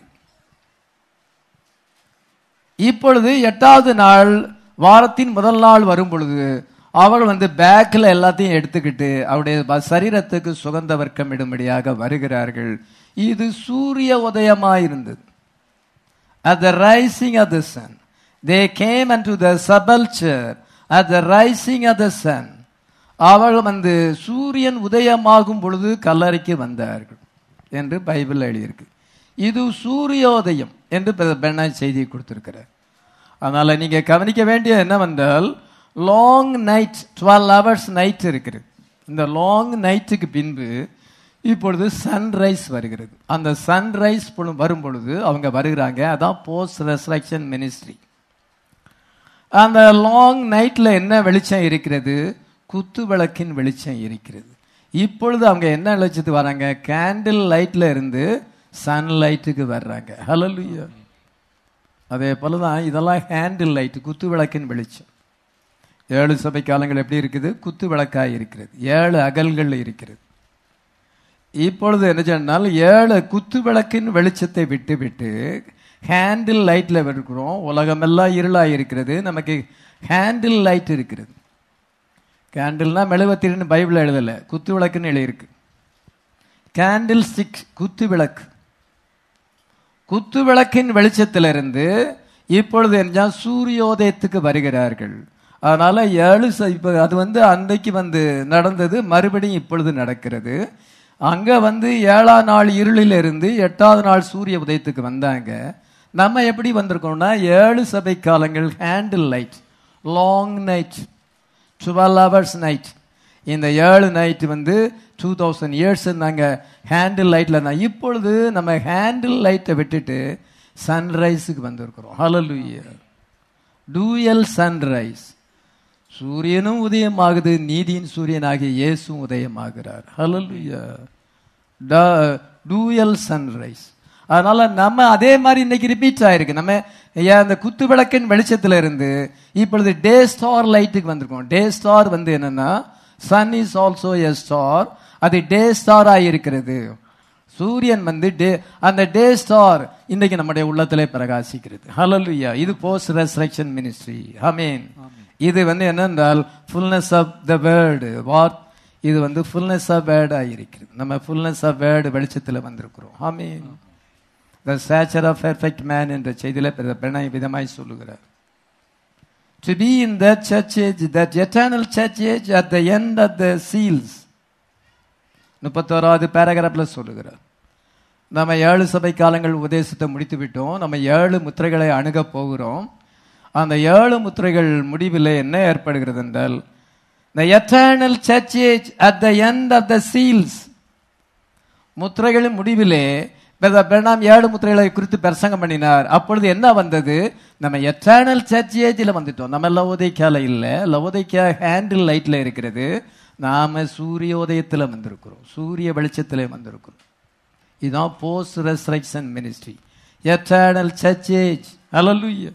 இப்பொழுது எட்டாவது நாள் வாரத்தின் முதல் நாள் வரும் பொழுது அவள் வந்து பேக்ல எல்லாத்தையும் எடுத்துக்கிட்டு அவருடைய ப- சரீரத்துக்கு சுகந்த வர்க்கம் இடும்படியாக வருகிறார்கள் இது சூரிய உதயமாயிருந்தது at the rising of the sun they came unto the sepulchre at the rising of the sun அவள் வந்து சூரியன் உதயமாகும் பொழுது கல்லறைக்கு வந்தார்கள் என்று பைபிள் எழுதியிருக்கு இது சூரியோதயம் என்று பெ- பெண்ணாய் செய்தி கொடுத்திருக்கிறார் அதனால நீங்க கவனிக்க வேண்டிய என்னவென்றால் long night twelve hours night இருக்கிறது இந்த லாங் நைட்டுக்கு பின்பு இப்பொழுது சன்ரைஸ் வருகிறது அந்த சன்ரைஸ் வரும் பொழுது அவங்க வருகிறாங்க அதான் போஸ்ட் ரெசரக்ஷன் மினிஸ்ட்ரி அந்த லாங் நைட்ல என்ன வெளிச்சம் இருக்கிறது குத்து விளக்கின் வெளிச்சம் இருக்கிறது இப்பொழுது அவங்க என்ன வெளிச்சத்துக்கு வராங்க கேண்டில் லைட்ல இருந்து சன் லைட்டுக்கு வர்றாங்க ஹalleluya அதே போல தான் இதெல்லாம் ஹேண்டில் லைட் குத்து விளக்கின் வெளிச்சம் ஏழு சபை காலங்கள் எப்படி இருக்குது குத்து விளக்காய் இருக்கிறது ஏழு அகல்கள் இருக்கிறது இப்பொழுது என்ன சொன்னால் ஏழு குத்து விளக்கின் வெளிச்சத்தை விட்டு விட்டு ஹேண்டில் லைட்ல இருக்கிறோம் உலகமெல்லாம் இருளாக இருக்கிறது நமக்கு ஹேண்டில் லைட் இருக்கிறது கேண்டில்னா மெழுவத்திரின்னு பைபிள் எழுதலை குத்து விளக்குன்னு எழுதியிருக்கு கேண்டில் ஸ்டிக் குத்து விளக்கு குத்து விளக்கின் வெளிச்சத்திலிருந்து இப்பொழுது என்ன சூரியோதயத்துக்கு வருகிறார்கள் அதனால ஏழு ச- இப்ப அது வந்து அன்றைக்கு வந்து நடந்தது மறுபடியும் இப்பொழுது நடக்கிறது அங்க வந்து ஏழாம் நாள் இருளில் இருந்து எட்டாவது நாள் சூரிய உதயத்துக்கு வந்தாங்க நம்ம எப்படி வந்திருக்கோம்னா ஏழு சபை காலங்கள் handle light long night twelve hours night இந்த ஏழு நைட் வந்து டூ தௌசண்ட் இயர்ஸ் நாங்கள் ஹேண்டில் லைட்டில் தான் இப்பொழுது நம்ம ஹேண்டில் லைட்டை விட்டுட்டு சன்ரைஸுக்கு வந்திருக்கிறோம் ஹalleluya டூயல் சன்ரைஸ் சூரியனும் உதயமாகுது நீதியின் சூரியனாகிய இயேசுவும் உதயமாகிறார் ஹalleluya டூயல் சன்ரைஸ் அதனால நம்ம அதே மாதிரி இன்னைக்கு ரிப்பீட் ஆயிருக்கு நம்ம ஏன் அந்த குத்து விளக்கின் வெளிச்சத்துல இருந்து இப்பொழுது டே ஸ்டார் லைட்டுக்கு வந்திருக்கோம் டே ஸ்டார் வந்து என்னன்னா sun is also a star அது டே ஸ்டார் இருக்கிறது சூரியன் வந்து டே அந்த டே ஸ்டார் இன்னைக்கு நம்முடைய உள்ளத்திலே பிரகாசிக்கிறது ஹalleluya இது போஸ்ட் ரெசரக்ஷன் மினிஸ்ட்ரி ஆமென் இது வந்து என்னென்றால் fullness of the word what இது வந்து ஃபுல்னஸ் ஆஃப் வேர்ட் இருக்கிறது நம்ம ஃபுல்னஸ் ஆஃப் வேர்டு வெளிச்சத்தில் வந்திருக்கிறோம் amen the stature of perfect man என்ற செய்தியில் பிரணாய் விதமாய் சொல்லுகிறார் to be in that church age that eternal church age at the end of the seals முப்பத்தோராவது பேராகிராஃப்ல சொல்லுகிறார் நம்ம ஏழு சபை காலங்கள் உபதேசத்தை முடித்து விட்டோம் நம்ம ஏழு முத்திரைகளை அணுக போகிறோம் அந்த ஏழு முத்திரைகள் முடிவில் என்ன ஏற்படுகிறது என்றால் the eternal church age at the end of the seals முத்திரைகளின் முடிவிலே பிரதர் பிரணாம் ஏழு முத்திரைகளை குறித்து பிரசங்கம் பண்ணினார் அப்பொழுது என்ன வந்தது நம்ம எட்டர்னல் சர்ச் ஏஜில் வந்துட்டோம் நம்ம லவோதைக்கால இல்ல லவோதைக்கா ஹேண்டில் லைட்ல இருக்கிறது நாம சூரியோதயத்தில் வந்திருக்கிறோம் சூரிய வெளிச்சத்திலே வந்திருக்கிறோம் இதுதான் post resurrection ministry eternal church age hallelujah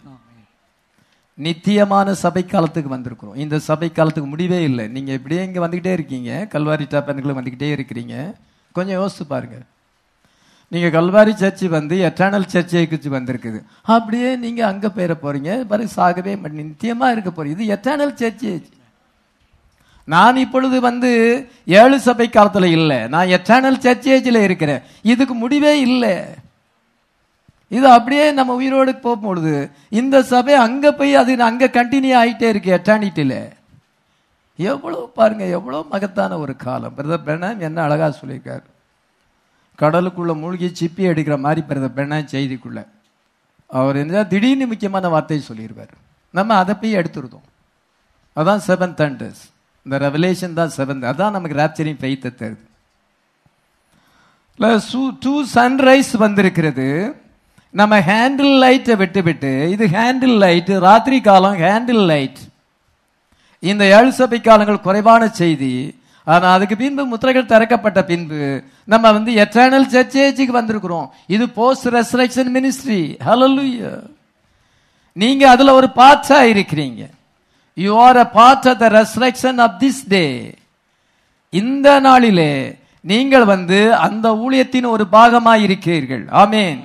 நித்தியமான சபை காலத்துக்கு வந்திருக்கிறோம் இந்த சபை காலத்துக்கு முடிவே இல்லை நீங்க இப்படியே இங்க வந்துகிட்டே இருக்கீங்க கல்வாரி டாப்பனுக்குள்ள வந்துகிட்டே இருக்கிறீங்க கொஞ்சம் யோசிச்சு பாருங்க நீங்க கல்வாரி சர்ச்சு வந்து எட்டர்னல் சர்ச்சைக்கு வந்திருக்குது அப்படியே நீங்க அங்க போயிட போறீங்க பிறகு சாகவே மாட்டீங்க. நித்தியமா இருக்க போறீங்க இது எட்டர்னல் சர்ச்சு நான் இப்பொழுது வந்து ஏழு சபை காலத்துல இல்லை நான் எட்டர்னல் சர்ச்சேஜில் இருக்கிறேன் இதுக்கு முடிவே இல்லை இது அப்படியே நம்ம உயிரோடு போகும்பொழுது இந்த சபை அங்க போய் அது அங்க கண்டினியூ ஆயிட்டே இருக்கு எட்டானிட்டில எவ்வளவு பாருங்க எவ்வளவு மகத்தான ஒரு காலம் பிரதர் பிரணாம் என்ன அழகா சொல்லியிருக்காரு கடலுக்குள்ள மூழ்கி சிப்பி அடிக்கிற மாதிரி பிரதர் பிரணாம் செய்திக்குள்ள அவர் என்ன திடீர்னு முக்கியமான வார்த்தையை சொல்லியிருப்பார் நம்ம அதை போய் எடுத்துருதோம் அதான் செவன் தண்டர்ஸ் இந்த ரெவலேஷன் தான் செவன்த் அதான் நமக்கு ராப்சரிங் ஃபெய்த்தை தருது டூ சன்ரைஸ் வந்திருக்கிறது நம்ம ஹேண்டில் லைட்டை விட்டு விட்டு இது ஹேண்டில் லைட் ராத்திரி காலம் ஹேண்டில் லைட் இந்த ஏழு சபை காலங்கள் குறைவான செய்தி ஆனா அதுக்கு பின்பு முத்திரைகள் திறக்கப்பட்ட பின்பு நம்ம வந்து எட்டர்னல் சர்ச்சேஜுக்கு வந்திருக்கிறோம் இது போஸ்ட் ரெசரக்ஷன் மினிஸ்ட்ரி ஹalleluya நீங்க அதுல ஒரு பார்ட்ஸா இருக்கிறீங்க you are a part of the resurrection of this day இந்த நாளிலே நீங்கள் வந்து அந்த ஊழியத்தின் ஒரு பாகமாய் இருக்கிறீர்கள் ஆமென்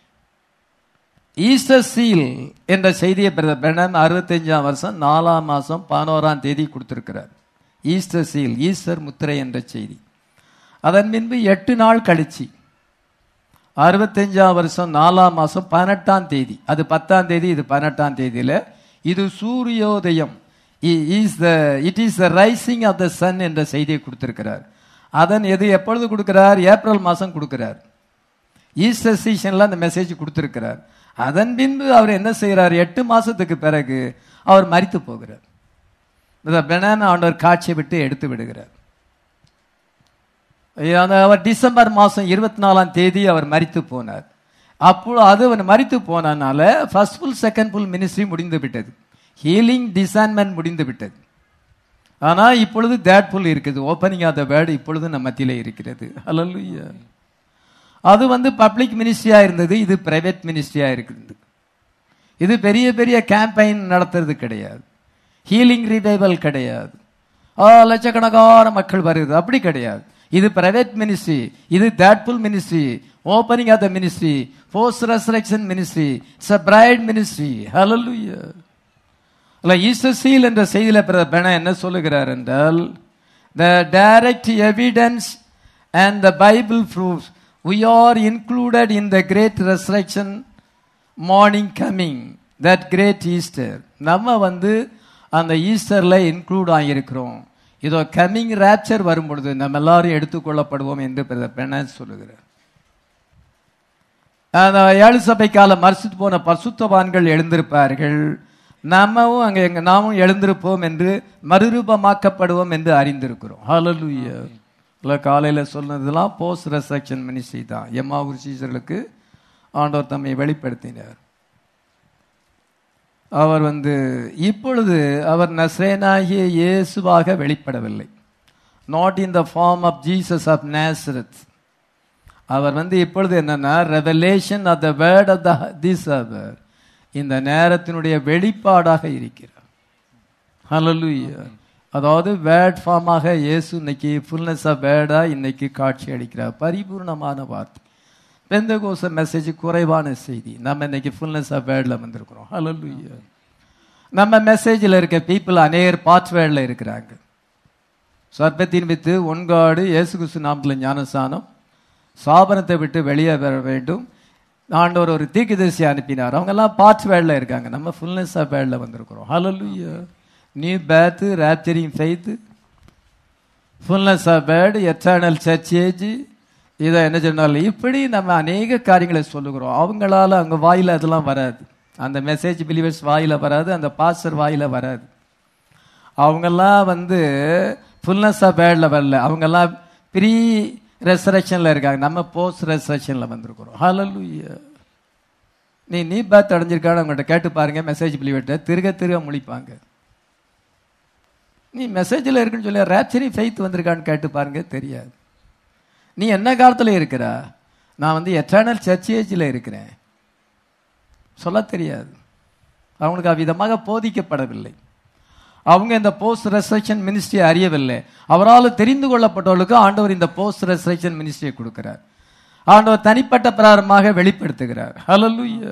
ஈஸ்டர் சீல் என்ற செய்தியை பிரதர் பெனம் அறுபத்தஞ்சாம் வருஷம் நாலாம் மாசம் பதினோராம் தேதி கொடுத்திருக்கிறார் ஈஸ்டர் சீல் ஈஸ்டர் முத்திரை என்ற செய்தி அதன் பின்பு எட்டு நாள் கழிச்சு அறுபத்தஞ்சாம் வருஷம் நாலாம் மாசம் பதினெட்டாம் தேதி அது பத்தாம் தேதி இது பதினெட்டாம் தேதியில இது சூரியோதயம் is the it is the rising of the sun என்ற செய்தியை கொடுத்திருக்கிறார் அதன் எது எப்பொழுது கொடுக்கிறார் ஏப்ரல் மாசம் கொடுக்கிறார் ஈஸ்டர் சீசன்ல அந்த மெசேஜ் கொடுத்திருக்கிறார் அதன் பின்பு அவர் என்ன செய்கிறார் எட்டு மாசத்துக்கு பிறகு அவர் மரித்து போகிறார் இந்த பெனான ஆண்டவர் காட்சியை விட்டு எடுத்து விடுகிறார் அந்த அவர் டிசம்பர் மாதம் இருபத்தி நாலாம் தேதி அவர் மரித்து போனார் அப்போ அது அவர் மரித்து போனனால first pull second pull ministry முடிந்து விட்டது ஹீலிங் டிசைன்மெண்ட் முடிந்து விட்டது ஆனா இப்பொழுது தேட் ஃபுல் இருக்குது ஓப்பனிங் ஆஃப் த வேர்டு இப்பொழுது நம்ம மத்தியிலே இருக்கிறது ஹalleluya அது வந்து பப்ளிக் மினிஸ்ட்ரியா இருந்தது இது பிரைவேட் மினிஸ்ட்ரியா இருக்குது இது பெரிய பெரிய கேம்பெயின் நடத்துறது கிடையாது ஹீலிங் ரிவைவல் கிடையாது ஆ, லட்சக்கணக்கான மக்கள் வருது அப்படி கிடையாது இது பிரைவேட் மினிஸ்ட்ரி இது third pull ministry opening of the ministry post resurrection ministry it's a bride ministry hallelujah அல்ல ஈஸ்டர் சீல் என்ற செய்தியில பிரதர் பென என்ன சொல்லுகிறார் என்றால் the direct evidence and the Bible proof we are included in the great resurrection morning coming that great Easter நம்ம வந்து அந்த ஈஸ்டர்ல include ஆகியிருக்கிறோம் இதோ கம்மிங் ரேப்சர் வரும் பொழுது நம்ம எல்லாரும் எடுத்துக்கொள்ளப்படுவோம் என்று பிரதர் பென சொல்லுகிறார் அந்த ஏழு சபை கால மறுத்து போன பரிசுத்தவான்கள் எழுந்திருப்பார்கள் நாமும் அங்க எங்க நாமும் எழுந்திருப்போம் என்று மறுரூபமாக்கப்படுவோம் என்று அறிந்திருக்கிறோம் ஹalleluya இல்ல காலையில சொன்னதெல்லாம் போஸ்ட் ரெசக்ஷன் மினிஸ்ட்ரி தான் எம்மாவூர் சீசர்களுக்கு ஆண்டவர் தம்மை வெளிப்படுத்தினார் அவர் வந்து இப்பொழுது அவர் நஸ்ரேனாகிய இயேசுவாக வெளிப்படவில்லை not in the form of Jesus of Nazareth அவர் வந்து இப்பொழுது என்னன்னா revelation of the word of the this அவர் இந்த நேரத்தினுடைய வெளிப்பாடாக இருக்கிறார் ஹalleluya அதாவது வேர்ட் ஃபார்மாக இயேசு இன்னைக்கு ஃபுல்னஸ் ஆஃப் வேர்டா இன்னைக்கு காட்சி அளிக்கிறார் பரிபூர்ணமான வார்த்தை பெந்தகோச மெசேஜ் குறைவான செய்தி நம்ம இன்னைக்கு ஃபுல்னஸ் ஆஃப் வேர்ட்ல வந்திருக்கிறோம் ஹalleluya நம்ம மெசேஜில் இருக்க பீப்புள் அநேகர் பார்ட் வேர்டில் இருக்கிறாங்க சர்ப்பத்தின் வித்து ஒன்காடு இயேசு கிறிஸ்து நாமத்தில் ஞானசானம் சாபனத்தை விட்டு வெளியே வர வேண்டும் ஆண்டவர் ஒரு தீர்க்கதரிசி அனுப்பினார் அவங்க எல்லாம் பார்ட் வேர்டில் இருக்காங்க நம்ம ஃபுல்னஸ் ஆஃப் வேர்டில் வந்திருக்கிறோம் hallelujah new birth rapturing faith fullness of word eternal church age இதை என்ன சொன்னாலும் இப்படி நம்ம அநேக காரியங்களை சொல்லுகிறோம் அவங்களால அவங்க வாயில அதெல்லாம் வராது அந்த மெசேஜ் பிலிவர்ஸ் வாயில வராது அந்த பாஸ்டர் வாயில வராது அவங்கெல்லாம் வந்து ஃபுல்னஸ் ஆஃப் வேர்டில் வரல அவங்கெல்லாம் ப்ரீ ரெசரக்ஷனில் இருக்காங்க நம்ம போஸ்ட் ரெசரக்ஷனில் வந்திருக்கிறோம் ஹalleluya நீ நீ பேத் அடைஞ்சிருக்கான்னு அவங்கள்ட்ட கேட்டு பாருங்க மெசேஜ் பிலிவர்ட்ட திருக திருக முழிப்பாங்க நீ மெசேஜில் இருக்குன்னு சொல்லி ரேப்சரி ஃபெய்த் வந்திருக்கான்னு கேட்டு பாருங்க தெரியாது நீ என்ன காலத்தில் இருக்கிறா நான் வந்து எட்டர்னல் சர்ச் ஏஜில் இருக்கிறேன் சொல்ல தெரியாது அவங்களுக்கு அவ்விதமாக போதிக்கப்படவில்லை அவங்க இந்த போஸ்ட் ரெஸ்ட்ரக்ஷன் மினிஸ்ட்ரியை அறியவில்லை அவரால் தெரிந்து கொள்ளப்பட்டவர்களுக்கு ஆண்டவர் இந்த போஸ்ட் ரெஸ்ட்ரக்ஷன் மினிஸ்ட்ரியை கொடுக்கிறார் ஆண்டவர் தனிப்பட்ட பிரகாரமாக வெளிப்படுத்துகிறார் ஹalleluya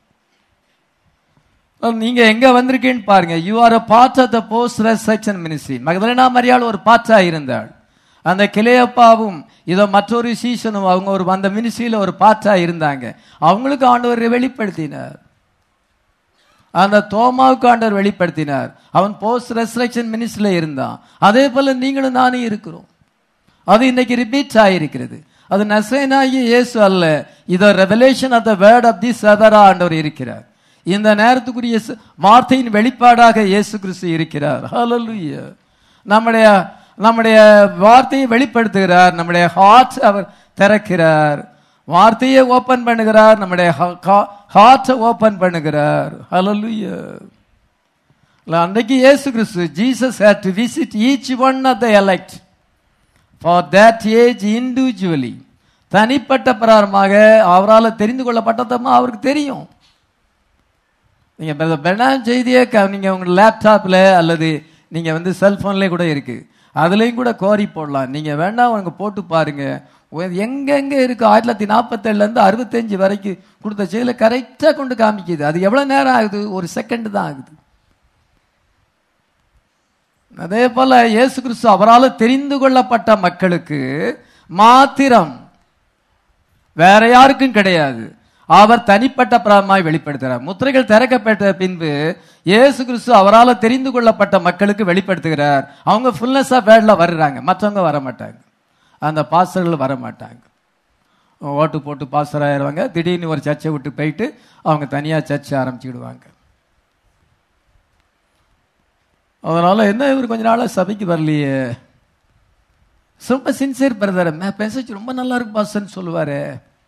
நீங்க எங்க வந்திருக்கீன்னு பாருங்க you are a part of the post resurrection ministry மகதலேனா மரியாள் ஒரு பார்ட்டா இருந்தாள் அந்த கிளையப்பாவும் இதோ மற்றொரு சீசனும் அவங்க ஒரு அந்த மினிஸ்ட்ரியில ஒரு பார்ட்டா இருந்தாங்க அவங்களுக்கு ஆண்டவர் வெளிப்படுத்தினார் அந்த தோமாவுக்கு ஆண்டவர் வெளிப்படுத்தினார் அவன் போஸ்ட் ரெஸ்ட்ரக்ஷன் மினிஸ்ட்ரியில இருந்தான் அதே போல நீங்களும் நானும் இருக்கிறோம் அது இன்னைக்கு ரிப்பீட் ஆகியிருக்கிறது அது நசேனாகி இயேசு அல்ல இதோ revelation of the word of the சதரா ஆண்டவர் இருக்கிறார் இந்த நேரத்துக்குரிய ச- வார்த்தையின் வெளிப்பாடாக இயேசு கிறிஸ்து இருக்கிறார் ஹalleluya நம்முடைய நம்முடைய வார்த்தையை வெளிப்படுத்துகிறார் நம்முடைய ஹார்ட் அவர் திறக்கிறார் வார்த்தையை ஓபன் பண்ணுகிறார் நம்முடைய ஹார்ட்டை ஓபன் பண்ணுகிறார் ஹalleluya இல்ல, அன்றைக்கு இயேசு கிறிஸ்து Jesus had to visit each one of the elect for that age individually தனிப்பட்ட பிரகாரமாக அவரால் தெரிந்து கொள்ளப்பட்டதமா அவருக்கு தெரியும் நீங்க பெ- பெனாம் செய்தியை க- நீங்க உங்க லேப்டாப்ல அல்லது நீங்க வந்து செல்போன்லயே கூட இருக்கு அதுலயும் கூட கோரி போடலாம் நீங்க வேணா உங்க போட்டு பாருங்க உ- எங்க எங்க இருக்கு ஆயிரத்தி தொள்ளாயிரத்தி நாற்பத்தேழுல இருந்து அறுபத்தஞ்சு வரைக்கும் கொடுத்த செய்தியில கரெக்டா கொண்டு காமிக்குது அது எவ்வளவு நேரம் ஆகுது ஒரு செகண்ட் தான் ஆகுது அதே போல இயேசு கிறிஸ்து அவரால் தெரிந்து கொள்ளப்பட்ட மக்களுக்கு மாத்திரம் வேற யாருக்கும் கிடையாது அவர் தனிப்பட்ட பிரமாய் வெளிப்படுத்துகிறார் முத்திரைகள் திறக்கப்பட்ட பின்பு இயேசு கிறிஸ்து அவரால் தெரிந்து கொள்ளப்பட்ட மக்களுக்கு வெளிப்படுத்துகிறார் அவங்க ஃபுல்னஸ் ஆஃப் வேர்ட்ல வர்றாங்க மற்றவங்க வர மாட்டாங்க அந்த பாஸ்டர்கள் வர மாட்டாங்க ஓட்டு போட்டு பாஸ்டர் ஆயிடுவாங்க திடீர்னு ஒரு சர்ச்சை விட்டு போயிட்டு அவங்க தனியாக சர்ச்சை ஆரம்பிச்சுக்கிடுவாங்க அதனால என்ன இவர் கொஞ்ச நாளா சபைக்கு வரலையே ரொம்ப சின்சியர் பிரதர் மெசேஜ் ரொம்ப நல்லா இருக்கு பாஸ்டர்னு சொல்லுவாரு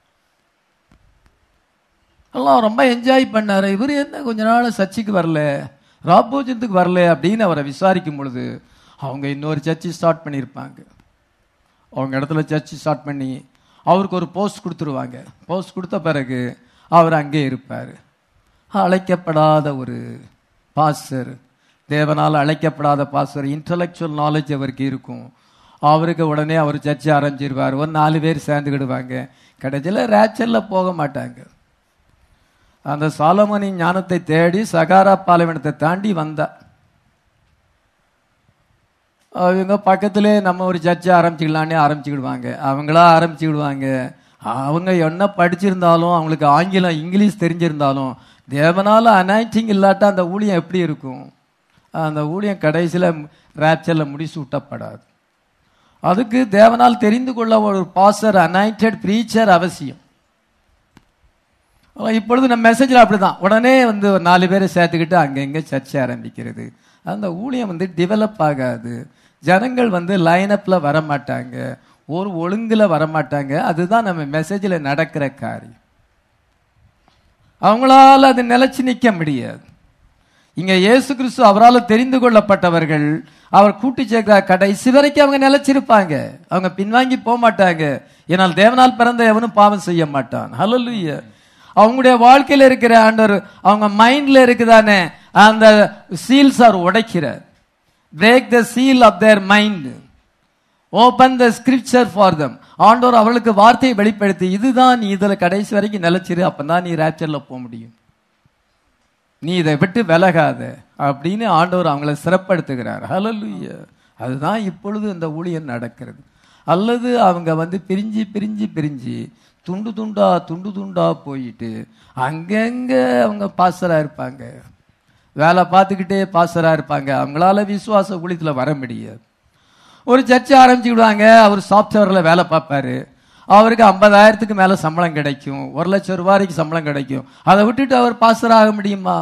எல்லாம் ரொம்ப என்ஜாய் பண்ணாரு இவர் என்ன கொஞ்ச நாள் சர்ச்சுக்கு வரல ராபோஜனத்துக்கு வரல அப்படின்னு அவரை விசாரிக்கும் பொழுது அவங்க இன்னொரு சர்ச்சு ஸ்டார்ட் பண்ணியிருப்பாங்க அவங்க இடத்துல சர்ச்சு ஸ்டார்ட் பண்ணி அவருக்கு ஒரு போஸ்ட் கொடுத்துருவாங்க போஸ்ட் கொடுத்த பிறகு அவர் அங்கே இருப்பார் அழைக்கப்படாத ஒரு பாஸ்டர் தேவனால் அழைக்கப்படாத பாஸ்டர் இன்டலெக்சுவல் நாலேஜ் அவருக்கு இருக்கும் அவருக்கு உடனே அவர் சர்ச்சை ஆரம்பிச்சிருவார் ஒரு நாலு பேர் சேர்ந்துக்கிடுவாங்க கடைசியில் ரேச்சலில் போக மாட்டாங்க அந்த சாலமனின் ஞானத்தை தேடி சகாரா பாலைவனத்தை தாண்டி வந்தா அவங்க பக்கத்திலே நம்ம ஒரு சர்ச்சை ஆரம்பிச்சுக்கலான்னே ஆரம்பிச்சுக்கிடுவாங்க அவங்களா ஆரம்பிச்சுக்கிடுவாங்க அவங்க என்ன படிச்சிருந்தாலும் அவங்களுக்கு ஆங்கிலம் இங்கிலீஷ் தெரிஞ்சிருந்தாலும் தேவனால அனாய்டிங் இல்லாட்டா அந்த ஊழியம் எப்படி இருக்கும் அந்த ஊழியம் கடைசியில் ரேப்சரில் முடிச்சு விட்டப்படாது அதுக்கு தேவனால் தெரிந்து கொள்ள ஒரு பாசர் அனாயிண்டட் ப்ரீச்சர் அவசியம் ஆனா, இப்பொழுது நம்ம மெசேஜில் அப்படிதான் உடனே வந்து ஒரு நாலு பேரை சேர்த்துக்கிட்டு அங்கங்க சர்ச்சை ஆரம்பிக்கிறது அந்த ஊழியம் வந்து டெவலப் ஆகாது ஜனங்கள் வந்து லைனப்பில் வர மாட்டாங்க ஒரு ஒழுங்குல வர மாட்டாங்க அதுதான் நம்ம மெசேஜில் நடக்கிற காரியம் அவங்களால அது நிலைச்சு நிற்க முடியாது இங்க இயேசு கிறிஸ்து அவரால் தெரிந்து கொள்ளப்பட்டவர்கள் அவர் கூட்டி சேர்க்கிற கடைசி வரைக்கும் அவங்க நிலைச்சிருப்பாங்க அவங்க பின்வாங்கி போக மாட்டாங்க ஏனால் தேவனால் பிறந்த எவனும் பாவம் செய்ய மாட்டான் ஹalleluya அவங்களுடைய வாழ்க்கையில இருக்கிற ஆண்டவர் அவங்க மைண்ட்ல இருக்குதானே அந்த சீல்ஸ் அவர் உடைக்கிறார் break the seal of their mind open the scripture for them ஆண்டவர் அவளுக்கு வார்த்தையை வெளிப்படுத்தி இதுதான் நீ இதுல கடைசி வரைக்கும் நிலைச்சிரு அப்பதான் நீ ரேப்சர்ல போக முடியும் நீ இதை விட்டு விலகாத அப்படின்னு ஆண்டவர் அவங்கள சிறப்படுத்துகிறார் ஹalleluya அதுதான் இப்பொழுது இந்த ஊழியம் நடக்கிறது அல்லது அவங்க வந்து பிரிஞ்சு பிரிஞ்சு பிரிஞ்சு துண்டு துண்டா துண்டு துண்டா போயிட்டு அங்கங்க அவங்க பாசரா இருப்பாங்க வேலை பார்த்துக்கிட்டே பாசரா இருப்பாங்க அவங்களால விசுவாச ஊழியத்துல வர முடியாது ஒரு சர்ச்சை ஆரம்பிச்சு விடுவாங்க அவர் சாஃப்ட்வேர்ல வேலை பார்ப்பாரு அவருக்கு ஐம்பதாயிரத்துக்கு மேல சம்பளம் கிடைக்கும் ஒரு லட்சம் ரூபாய்க்கு சம்பளம் கிடைக்கும் அதை விட்டுட்டு அவர் பாஸ்டர் ஆக முடியுமா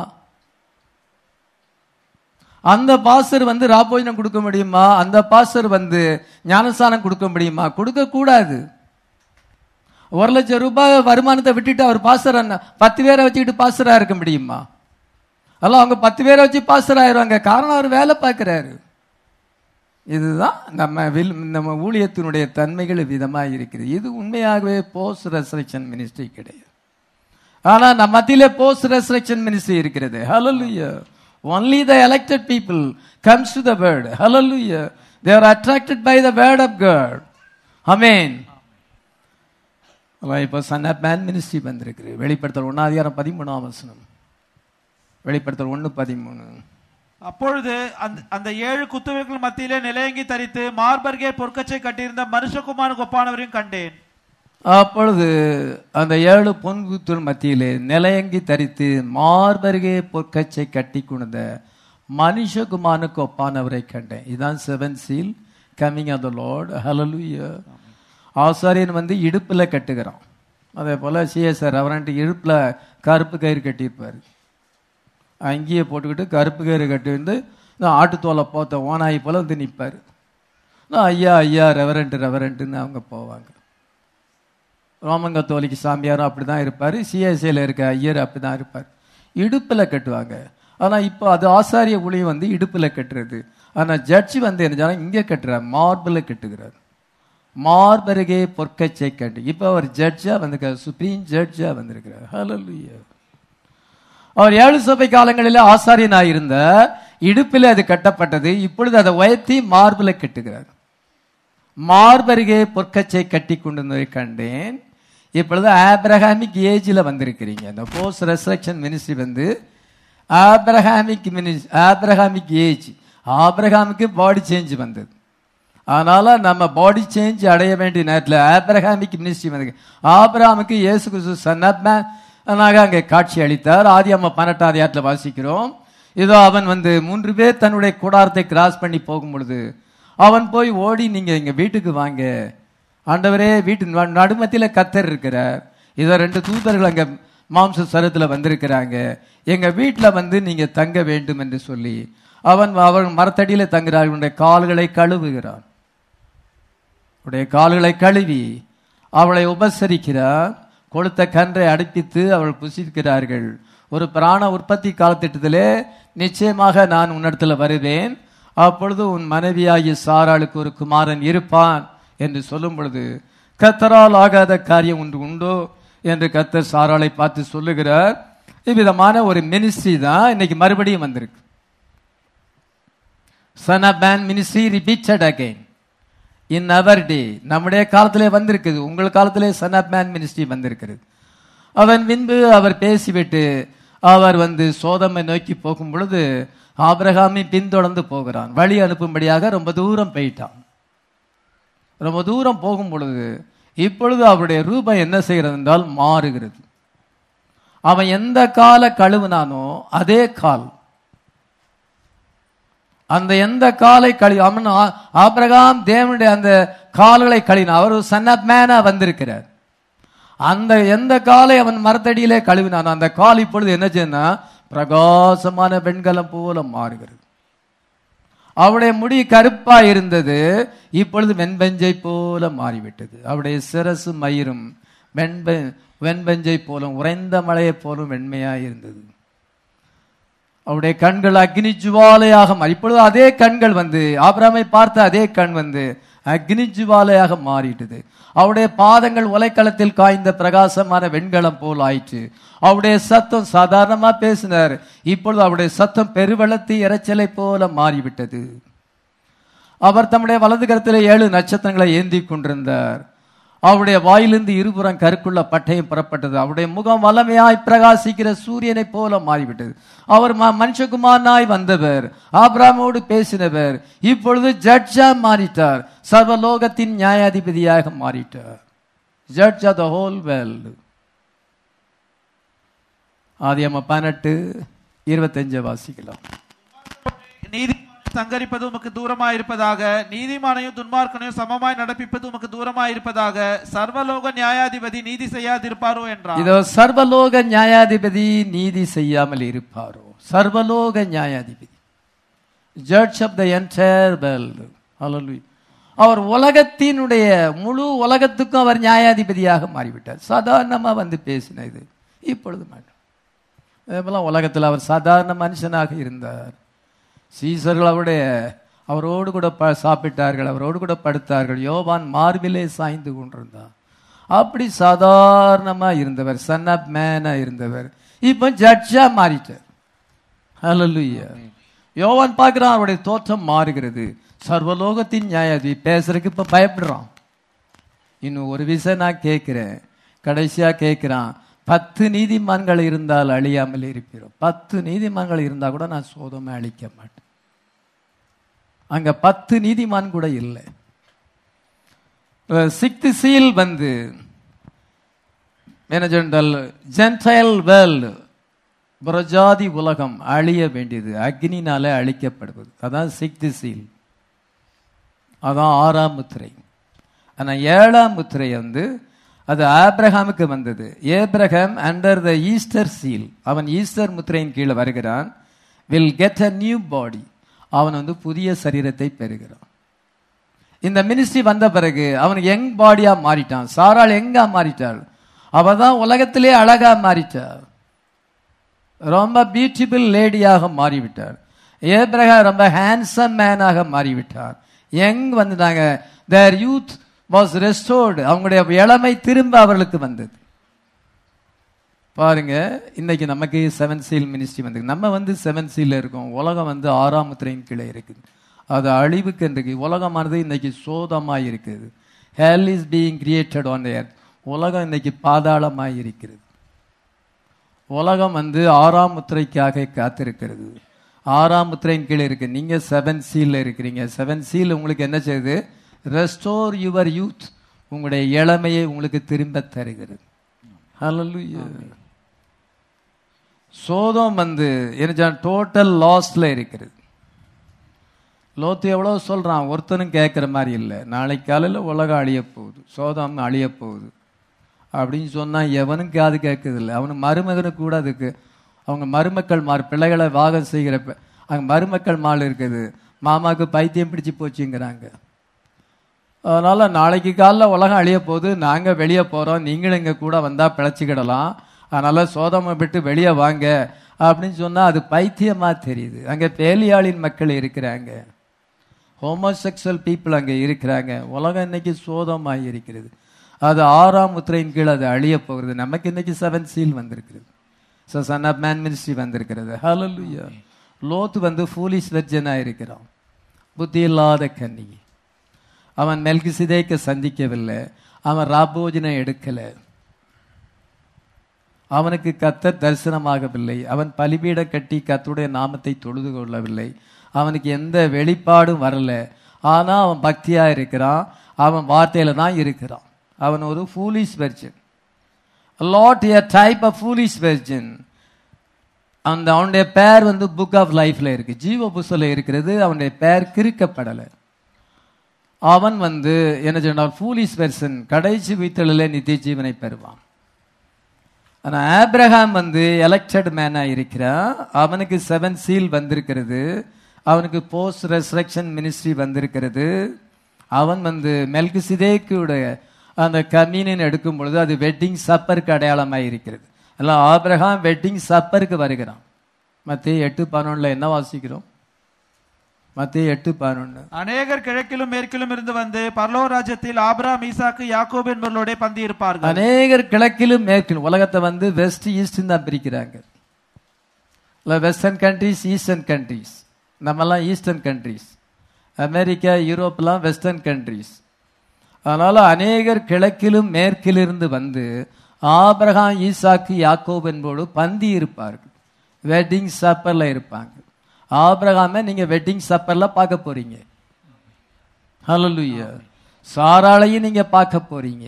அந்த பாஸ்டர் வந்து ராபோஜனம் கொடுக்க முடியுமா அந்த பாஸ்டர் வந்து ஞானஸ்தானம் கொடுக்க முடியுமா கொடுக்க கூடாது ஒரு லட்சம் ரூபாய் வருமானத்தை விட்டுட்டு அவர் பாஸ்டர் பத்து பேரை வச்சுக்கிட்டு பாஸ்டரா இருக்க முடியுமா அதெல்லாம் அவங்க பத்து பேரை வச்சு பாஸ்டர் ஆயிருவாங்க காரணம் அவர் வேலை பார்க்கிறாரு இதுதான் நம்ம வில் நம்ம ஊழியத்தினுடைய தன்மைகள் விதமாக இருக்குது இது உண்மையாகவே போஸ்ட் ரெசரக்ஷன் மினிஸ்ட்ரி கிடையாது ஆனா நம்ம மத்தியில போஸ்ட் ரெசரக்ஷன் மினிஸ்ட்ரி இருக்கிறது ஹalleluya only the elected people comes to the word hallelujah they are attracted by the word of god amen அதான் இப்போ சன் ஆஃப் மேன் மினிஸ்ட்ரி வந்திருக்கு வெளிப்படுத்தல் ஒன்னாதிகாரம் பதிமூணாம் வசனம் வெளிப்படுத்தல் ஒன்று பதிமூணு அப்பொழுது அந்த அந்த ஏழு குத்துவிகள் மத்தியிலே நிலையங்கி தரித்து மார்பர்கே பொற்கச்சை கட்டியிருந்த மனுஷகுமாரனுக்கு ஒப்பானவரையும் கண்டேன் அப்பொழுது அந்த ஏழு பொன்குத்தூர் மத்தியிலே நிலையங்கி தரித்து மார்பருகே பொற்கச்சை கட்டி கொண்ட மனுஷகுமானுக்கு ஒப்பானவரை கண்டேன் இதுதான் seven seal coming of the Lord hallelujah ஆசாரியன் வந்து இடுப்புல கட்டுகிறான் அதே போல சிஎஸ்ஆர் அவரன்ட்டு இடுப்புல கருப்பு கயிறு கட்டியிருப்பாரு அங்கேயே போட்டுக்கிட்டு கருப்பு கயிறு கட்டி வந்து நான் ஆட்டுத்தோலை போத்த ஓனாயி போல வந்து நிற்பார் நான் ஐயா ஐயா ரெவரண்ட் ரெவரண்ட்டுன்னு அவங்க போவாங்க ரோமன் கத்தோலிக்கு சாமியாரும் அப்படி தான் இருப்பார் சிஎஸ்ஐயில் இருக்க ஐயர் அப்படி தான் இருப்பார் இடுப்பில் கட்டுவாங்க ஆனால் இப்போ அது ஆசாரிய ஊழியம் வந்து இடுப்பில் கட்டுறது ஆனால் ஜட்ஜி வந்து என்ன செய்றாங்க? இங்கே கட்டுறார் மார்பில் கட்டுகிறார் மார்பருகே பொற்கச்சை கட்டு இப்போ அவர் ஜட்ஜாக வந்திருக்கார் சுப்ரீம் ஜட்ஜாக வந்திருக்கிறார் ஹalleluya அவர் ஏழு சபை காலங்களில் ஆசாரியனாக இருந்த இடுப்பில் அது கட்டப்பட்டது இப்பொழுது அதை உயர்த்தி மார்பில் கட்டுகிறார் மார்பருகே பொற்கச்சை கட்டி கொண்டு வந்து கண்டேன் இப்பொழுது ஆப்ரஹாமிக் ஏஜில் வந்திருக்கிறீங்க இந்த போஸ்ட் ரெசரக்ஷன் மினிஸ்ட்ரி வந்து ஆப்ரஹாமிக் மினிஸ் ஆப்ரஹாமிக் ஏஜ் ஆப்ரஹாமுக்கு பாடி சேஞ்ச் வந்தது அதனால நம்ம பாடி சேஞ்ச் அடைய வேண்டிய நேரத்தில் ஆப்ரஹாமிக் மினிஸ்ட்ரி வந்து ஆப்ரஹாமுக்கு இயேசு கிறிஸ்து சன் ஆஃப் மேன் அங்கே காட்சி அளித்தார் ஆதி அம்மா பன்னெண்டாம் அதிகாரத்தில் வாசிக்கிறோம் இதோ அவன் வந்து மூன்று பேர் தன்னுடைய கூடாரத்தை கிராஸ் பண்ணி போகும் பொழுது அவன் போய் ஓடி நீங்க எங்க வீட்டுக்கு வாங்க ஆண்டவரே வீட்டின் நடு- நடுமத்தில கத்தர் இருக்கிறார் இத ரெண்டு தூதர்கள் அங்க மாம்ச சரத்துல வந்திருக்கிறாங்க எங்க வீட்டுல வந்து நீங்க தங்க வேண்டும் என்று சொல்லி அவன் அவன் மரத்தடியில தங்குகிறார் உன்னுடைய கால்களை கழுவுகிறான் உடைய கால்களை கழுவி அவளை உபசரிக்கிறார் கொளுத்த கன்றை அடுப்பித்து அவள் புசிக்கிறார்கள் ஒரு பிராண உற்பத்தி காலத்திட்டத்திலே நிச்சயமாக நான் உன்னிடத்தில் வருவேன் அப்பொழுது உன் மனைவியாகிய சாராளுக்கு ஒரு குமாரன் இருப்பான் என்று சொல்லும் பொழுது கத்தரால் ஆகாத காரியம் ஒன்று உண்டோ என்று கத்தர் சாராளை பார்த்து சொல்லுகிறார் இவ்விதமான ஒரு மினிஸ்ட்ரி தான் இன்னைக்கு மறுபடியும் வந்திருக்கு son of man ministry repeated again in our day நம்முடைய காலத்திலே வந்திருக்குது உங்கள் காலத்திலே சன் ஆஃப் மேன் மினிஸ்ட்ரி வந்திருக்கிறது அவன் பின்பு அவர் பேசிவிட்டு அவர் வந்து சோதமை நோக்கி போகும் பொழுது ஆபிரகாமை பின்தொடர்ந்து போகிறான் வழி அனுப்பும்படியாக ரொம்ப தூரம் போயிட்டான் ரொம்ப தூரம் போகும் பொழுது இப்பொழுது அவருடைய ரூபம் என்ன செய்கிறது என்றால் மாறுகிறது அவன் எந்த கால கழுவுனானோ அதே கால் அந்த எந்த காலை கழி அவன் ஆ- ஆபிரகாம் தேவனுடைய அந்த கால்களை கழினான் அவர் சன் ஆஃப் மேனா வந்திருக்கிறார் அந்த எந்த காலை அவன் மரத்தடியிலே கழுவினான் அந்த கால் இப்பொழுது என்ன செய்யனா பிரகாசமான வெண்கலம் போல மாறுகிறது அவருடைய முடி கருப்பா இருந்தது இப்பொழுது வெண்பஞ்சை போல மாறிவிட்டது அவருடைய சிரசு மயிரும் வெண்ப வெண்பஞ்சை போலும் உறைந்த மழையைப் போலும் வெண்மையா இருந்தது அவருடைய கண்கள் அக்னி ஜுவாலையாக மாறி இப்பொழுது அதே கண்கள் வந்து ஆபிரகாமை பார்த்த அதே கண் வந்து அக்னி ஜுவாலையாக மாறிட்டது அவருடைய பாதங்கள் உலைக்களத்தில் காய்ந்த பிரகாசமான வெண்கலம் போல் ஆயிற்று அவருடைய சத்தம் சாதாரணமா பேசினார் இப்பொழுது அவருடைய சத்தம் பெருவெள்ளத்து இரைச்சலை போல மாறிவிட்டது அவர் தம்முடைய வலது கரத்திலே ஏழு நட்சத்திரங்களை ஏந்தி கொண்டிருந்தார் அவருடைய வாயிலிருந்து இருபுறம் கருக்குள்ள பட்டயம் புறப்பட்டது அவருடைய முகம் வல்லமையாய் பிரகாசிக்கிற சூரியனைப் போல மாறிவிட்டது அவர் ம- மனுஷகுமாரனாய் வந்தவர் ஆபிராமோடு பேசினவர் இப்பொழுது ஜட்ஜா மாறிட்டார் சர்வலோகத்தின் நியாயாதிபதியாக மாறிட்டார் judge of the whole world ஆதியம்ம பதினெட்டு இருபத்தஞ்சு வாசிக்கலாம் நீதிமானை சங்கரிப்பது உமக்கு தூரமாய் இருப்பதாக நீதிமானையும் துன்மார்க்கனையும் சமமாய் நடப்பிப்பது உமக்கு தூரமாய் இருப்பதாக சர்வலோக நியாயாதிபதி நீதி செய்யாதிருப்பாரோ என்றார் இதோ சர்வலோக நியாயாதிபதி நீதி செய்யாமல் இருப்பாரோ சர்வலோக நியாயாதிபதி judge of the entire world hallelujah அவர் உலகத்தினுடைய முழு உலகத்துக்கும் அவர் நியாயாதிபதியாக மாறிவிட்டார் சாதாரணமா வந்து பேசின இது இப்பொழுது மாட்டோம் இதெல்லாம் உலகத்தில் அவர் சாதாரண மனுஷனாக இருந்தார் சீசர்கள் அவருடைய அவரோடு கூட ப சாப்பிட்டார்கள் அவரோடு கூட படுத்தார்கள் யோவான் மார்பிலே சாய்ந்து கொண்டிருந்தார் அப்படி சாதாரணமா இருந்தவர் சன் ஆஃப் மேனா இருந்தவர் இப்போ ஜட்ஜா மாறிட்டார் ஹalleluya யோவான் பார்க்கிறான் அவருடைய தோற்றம் மாறுகிறது சர்வலோகத்தின் நியாயாதி பேசுறதுக்கு இப்ப பயப்படுறான் இன்னும் ஒரு விஷயம் நான் கேட்கிறேன் கடைசியா கேட்கிறான் பத்து நீதிமான்கள் இருந்தால் அழியாமல் இருப்பீரோ பத்து நீதிமான்கள் இருந்தா கூட நான் சோதமை அழிக்க மாட்டேன் அங்க பத்து நீதிமான் கூட இல்லை சிக்த் சீல் வந்து என்ன சொன்னால் ஜென்டைல் வேர்ல்டு புரஜாதி உலகம் அழிய வேண்டியது அக்னினால அழிக்கப்படுவது அதான் சிக்த் சீல் அதான் ஆறாம் முத்திரை ஆனா ஏழாம் முத்திரை வந்து அது ஆப்ரஹாமுக்கு வந்தது Abraham under the Easter seal அவன் ஈஸ்டர் முத்திரையின் கீழே வருகிறான் will get a new body அவன் வந்து புதிய சரீரத்தை பெறுகிறான் இந்த மினிஸ்ட்ரி வந்த பிறகு அவன் யங் பாடியா மாறிட்டான் சாராள் எங்கா மாறிட்டாள் அவ தான் உலகத்திலே அழகா மாறிட்டாள் ரொம்ப பியூட்டிஃபுல் லேடியாக மாறிவிட்டார் ஏப்ரஹாம் ரொம்ப ஹேண்ட்ஸம் மேனாக மாறிவிட்டார் யங் வந்துட்டாங்க தேர் யூத் வாஸ் ரெஸ்டோர்டு அவங்களுடைய இளமை திரும்ப அவர்களுக்கு வந்தது பாருங்க இன்னைக்கு நமக்கு செவன் சீல் மினிஸ்ட்ரி வந்து நம்ம வந்து செவன் சீல்ல இருக்கோம் உலகம் வந்து ஆறாம் முத்திரையின் கீழே இருக்குது அது அழிவுக்கு இன்றைக்கு உலகமானது இன்னைக்கு சோதமாய் இருக்குது hell is being created on earth உலகம் இன்னைக்கு பாதாளமாய் இருக்கிறது உலகம் வந்து ஆறாம் முத்திரைக்காக காத்திருக்கிறது ஆறாம் முத்திரையின் கீழே இருக்கு நீங்க செவன் சீல்ல இருக்கிறீங்க செவன் சீல் உங்களுக்கு என்ன செய்யுது ரெஸ்டோர் யுவர் யூத் உங்களுடைய இளமையை உங்களுக்கு திரும்ப தருகிறது ஹalleluya சோதம் வந்து என்ன டோட்டல் லாஸ்ல இருக்கிறது லோத்து எவ்வளோ சொல்றான் ஒருத்தனும் கேட்குற மாதிரி இல்லை நாளைக்கு காலையில் உலகம் அழிய போகுது சோதம் அழிய போகுது அப்படின்னு சொன்னா எவனும் காது கேட்கறது இல்லை அவனு மருமகனுக்கு கூட அதுக்கு அவங்க மருமக்கள் மாறு பிள்ளைகளை வாகம் செய்கிற ப- அங்க மருமக்கள் மால் இருக்குது மாமாவுக்கு பைத்தியம் பிடிச்சு போச்சுங்கிறாங்க அதனால நாளைக்கு காலைல உலகம் அழிய போகுது நாங்க வெளியே போறோம் நீங்களும் எங்க கூட வந்தா பிழைச்சிக்கிடலாம் அதனால சோதமை விட்டு வெளியே வாங்க அப்படின்னு சொன்னா அது பைத்தியமா தெரியுது அங்க பேலியாளின் மக்கள் இருக்கிறாங்க ஹோமோசெக்சுவல் பீப்புள் அங்க இருக்கிறாங்க உலகம் இன்னைக்கு சோதமாய் இருக்கிறது அது ஆறாம் முத்திரையின் கீழ் அது அழிய போகிறது நமக்கு இன்னைக்கு செவன் சீல் வந்திருக்கிறது so son of man ministry வந்திருக்கிறது ஹalleluya லோத்து வந்து ஃபூலிஷ் வெர்ஜனாக இருக்கிறான் புத்தி இல்லாத கன்னி அவன் மெல்கிசிதேக்க சந்திக்கவில்லை அவன் ராபோஜனம் எடுக்கலை அவனுக்கு கத்தர் தரிசனமாகவில்லை அவன் பலிபீடம் கட்டி கர்த்தருடைய நாமத்தை தொழுது கொள்ளவில்லை அவனுக்கு எந்த வெளிப்பாடும் வரல ஆனா அவன் பக்தியா இருக்கிறான் அவன் வார்த்தையில தான் இருக்கிறான் அவன் ஒரு foolish virgin Lot a type of foolish virgin அந்த அவனுடைய பேர் வந்து புக் ஆஃப் லைஃப்ல இருக்கு ஜீவ புஸ்தல இருக்கிறது அவனுடைய பேர் கிறுக்கப்படலை அவன் வந்து என்ன சொன்னால் ஃபூலிஷ் வெர்சன் கடைசி வீத்தலில் நித்திய ஜீவனை பெறுவான் ஆனா ஆப்ரஹாம் வந்து எலெக்டட் மேனா இருக்கிறான் அவனுக்கு செவன் சீல் வந்திருக்கிறது அவனுக்கு போஸ்ட் ரெசரக்ஷன் மினிஸ்ட்ரி வந்திருக்கிறது அவன் வந்து மெல்கு சிதேக்குடைய அந்த கம்யூனியன் எடுக்கும் பொழுது அது வெட்டிங் சப்பருக்கு அடையாளமாக இருக்கிறது எல்லாம் ஆபிரகாம் வெட்டிங் சப்பருக்கு வருகிறான் மத்திய எட்டு பதினொன்னுல என்ன வாசிக்கிறோம் மத்திய எட்டு பதினொன்னு அநேகர் கிழக்கிலும் மேற்கிலும் இருந்து வந்து பரலோக ராஜ்யத்தில் ஆபிரகாம் ஈசாக்கு யாக்கோபு என்பவர்களோட பந்தி இருப்பார்கள் அநேகர் கிழக்கிலும் மேற்கிலும் உலகத்தை வந்து வெஸ்ட் ஈஸ்ட் தான் பிரிக்கிறாங்க இல்லை வெஸ்டர்ன் கண்ட்ரீஸ் ஈஸ்டர்ன் கண்ட்ரீஸ் நம்மெல்லாம் ஈஸ்டர்ன் கண்ட்ரீஸ் அமெரிக்கா யூரோப்லாம் வெஸ்டர்ன் கண்ட்ரீஸ் அதனால அநேகர் கிழக்கிலும் மேற்கிலிருந்து வந்து ஆபிரகாம் ஈசாக்கு யாக்கோப் என்போடு பந்தி இருப்பார்கள் வெட்டிங் சப்பர்ல இருப்பாங்க ஆபிரகாமை நீங்க வெட்டிங் சப்பர்ல பார்க்க போறீங்க ஹalleluya சாராளையும் நீங்க பார்க்க போறீங்க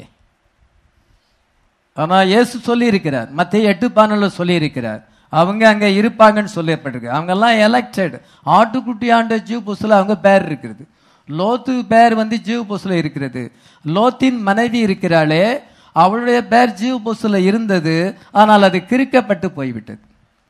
ஆனா இயேசு சொல்லி இருக்கிறார் மத்திய எட்டு பானல்ல சொல்லி இருக்கிறார் அவங்க அங்க இருப்பாங்கன்னு சொல்லப்பட்டிருக்கு அவங்க எல்லாம் எலெக்டட் ஆட்டுக்குட்டி ஆண்ட ஜீவ் புஸ்ல அவங்க பேர் இருக்கிறது லோத்து பேர் வந்து ஜீவ் புஸ்ல இருக்கிறது லோத்தின் மனைவி இருக்கிறாளே அவளுடைய பேர் ஜீவ் புஸ்ல இருந்தது ஆனால் அது கிறுக்கப்பட்டு போய்விட்டது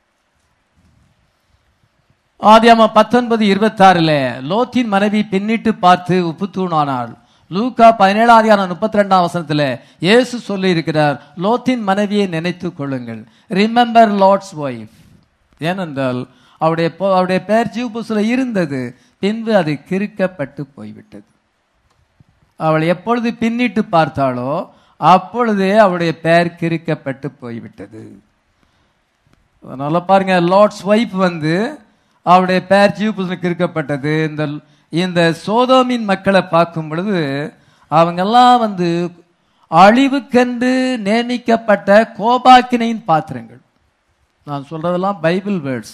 ஆதியாம பத்தொன்பது இருபத்தாறுல லோத்தின் மனைவி பின்னிட்டு பார்த்து உப்புத்தூணானாள் லூக்கா பதினேழாம் அதிகாரம் முப்பத்தி ரெண்டாம் வசனத்துல இயேசு சொல்லி இருக்கிறார் லோத்தின் மனைவியை நினைத்து கொள்ளுங்கள் ரிமெம்பர் லார்ட்ஸ் ஒய்ஃப் ஏனென்றால் அவருடைய பொ- அவருடைய பேர் ஜீவ் புஸ்ல இருந்தது பின்பு அது கிறுக்கப்பட்டு போய்விட்டது அவள் எப்பொழுது பின்னிட்டு பார்த்தாளோ அப்பொழுதே அவளுடைய பெயர் கிறுக்கப்பட்டு போய்விட்டது அதனால பாருங்க லார்ட்ஸ் ஒய்ஃப் வந்து அவருடைய பெயர் ஜீவபுசனுக்கு இருக்கப்பட்டது இந்த இந்த சோதோமின் மக்களை பார்க்கும் பொழுது அவங்கெல்லாம் வந்து அழிவுக்கென்று நியமிக்கப்பட்ட கோபாக்கினையின் பாத்திரங்கள் நான் சொல்றதெல்லாம் பைபிள் வேர்ட்ஸ்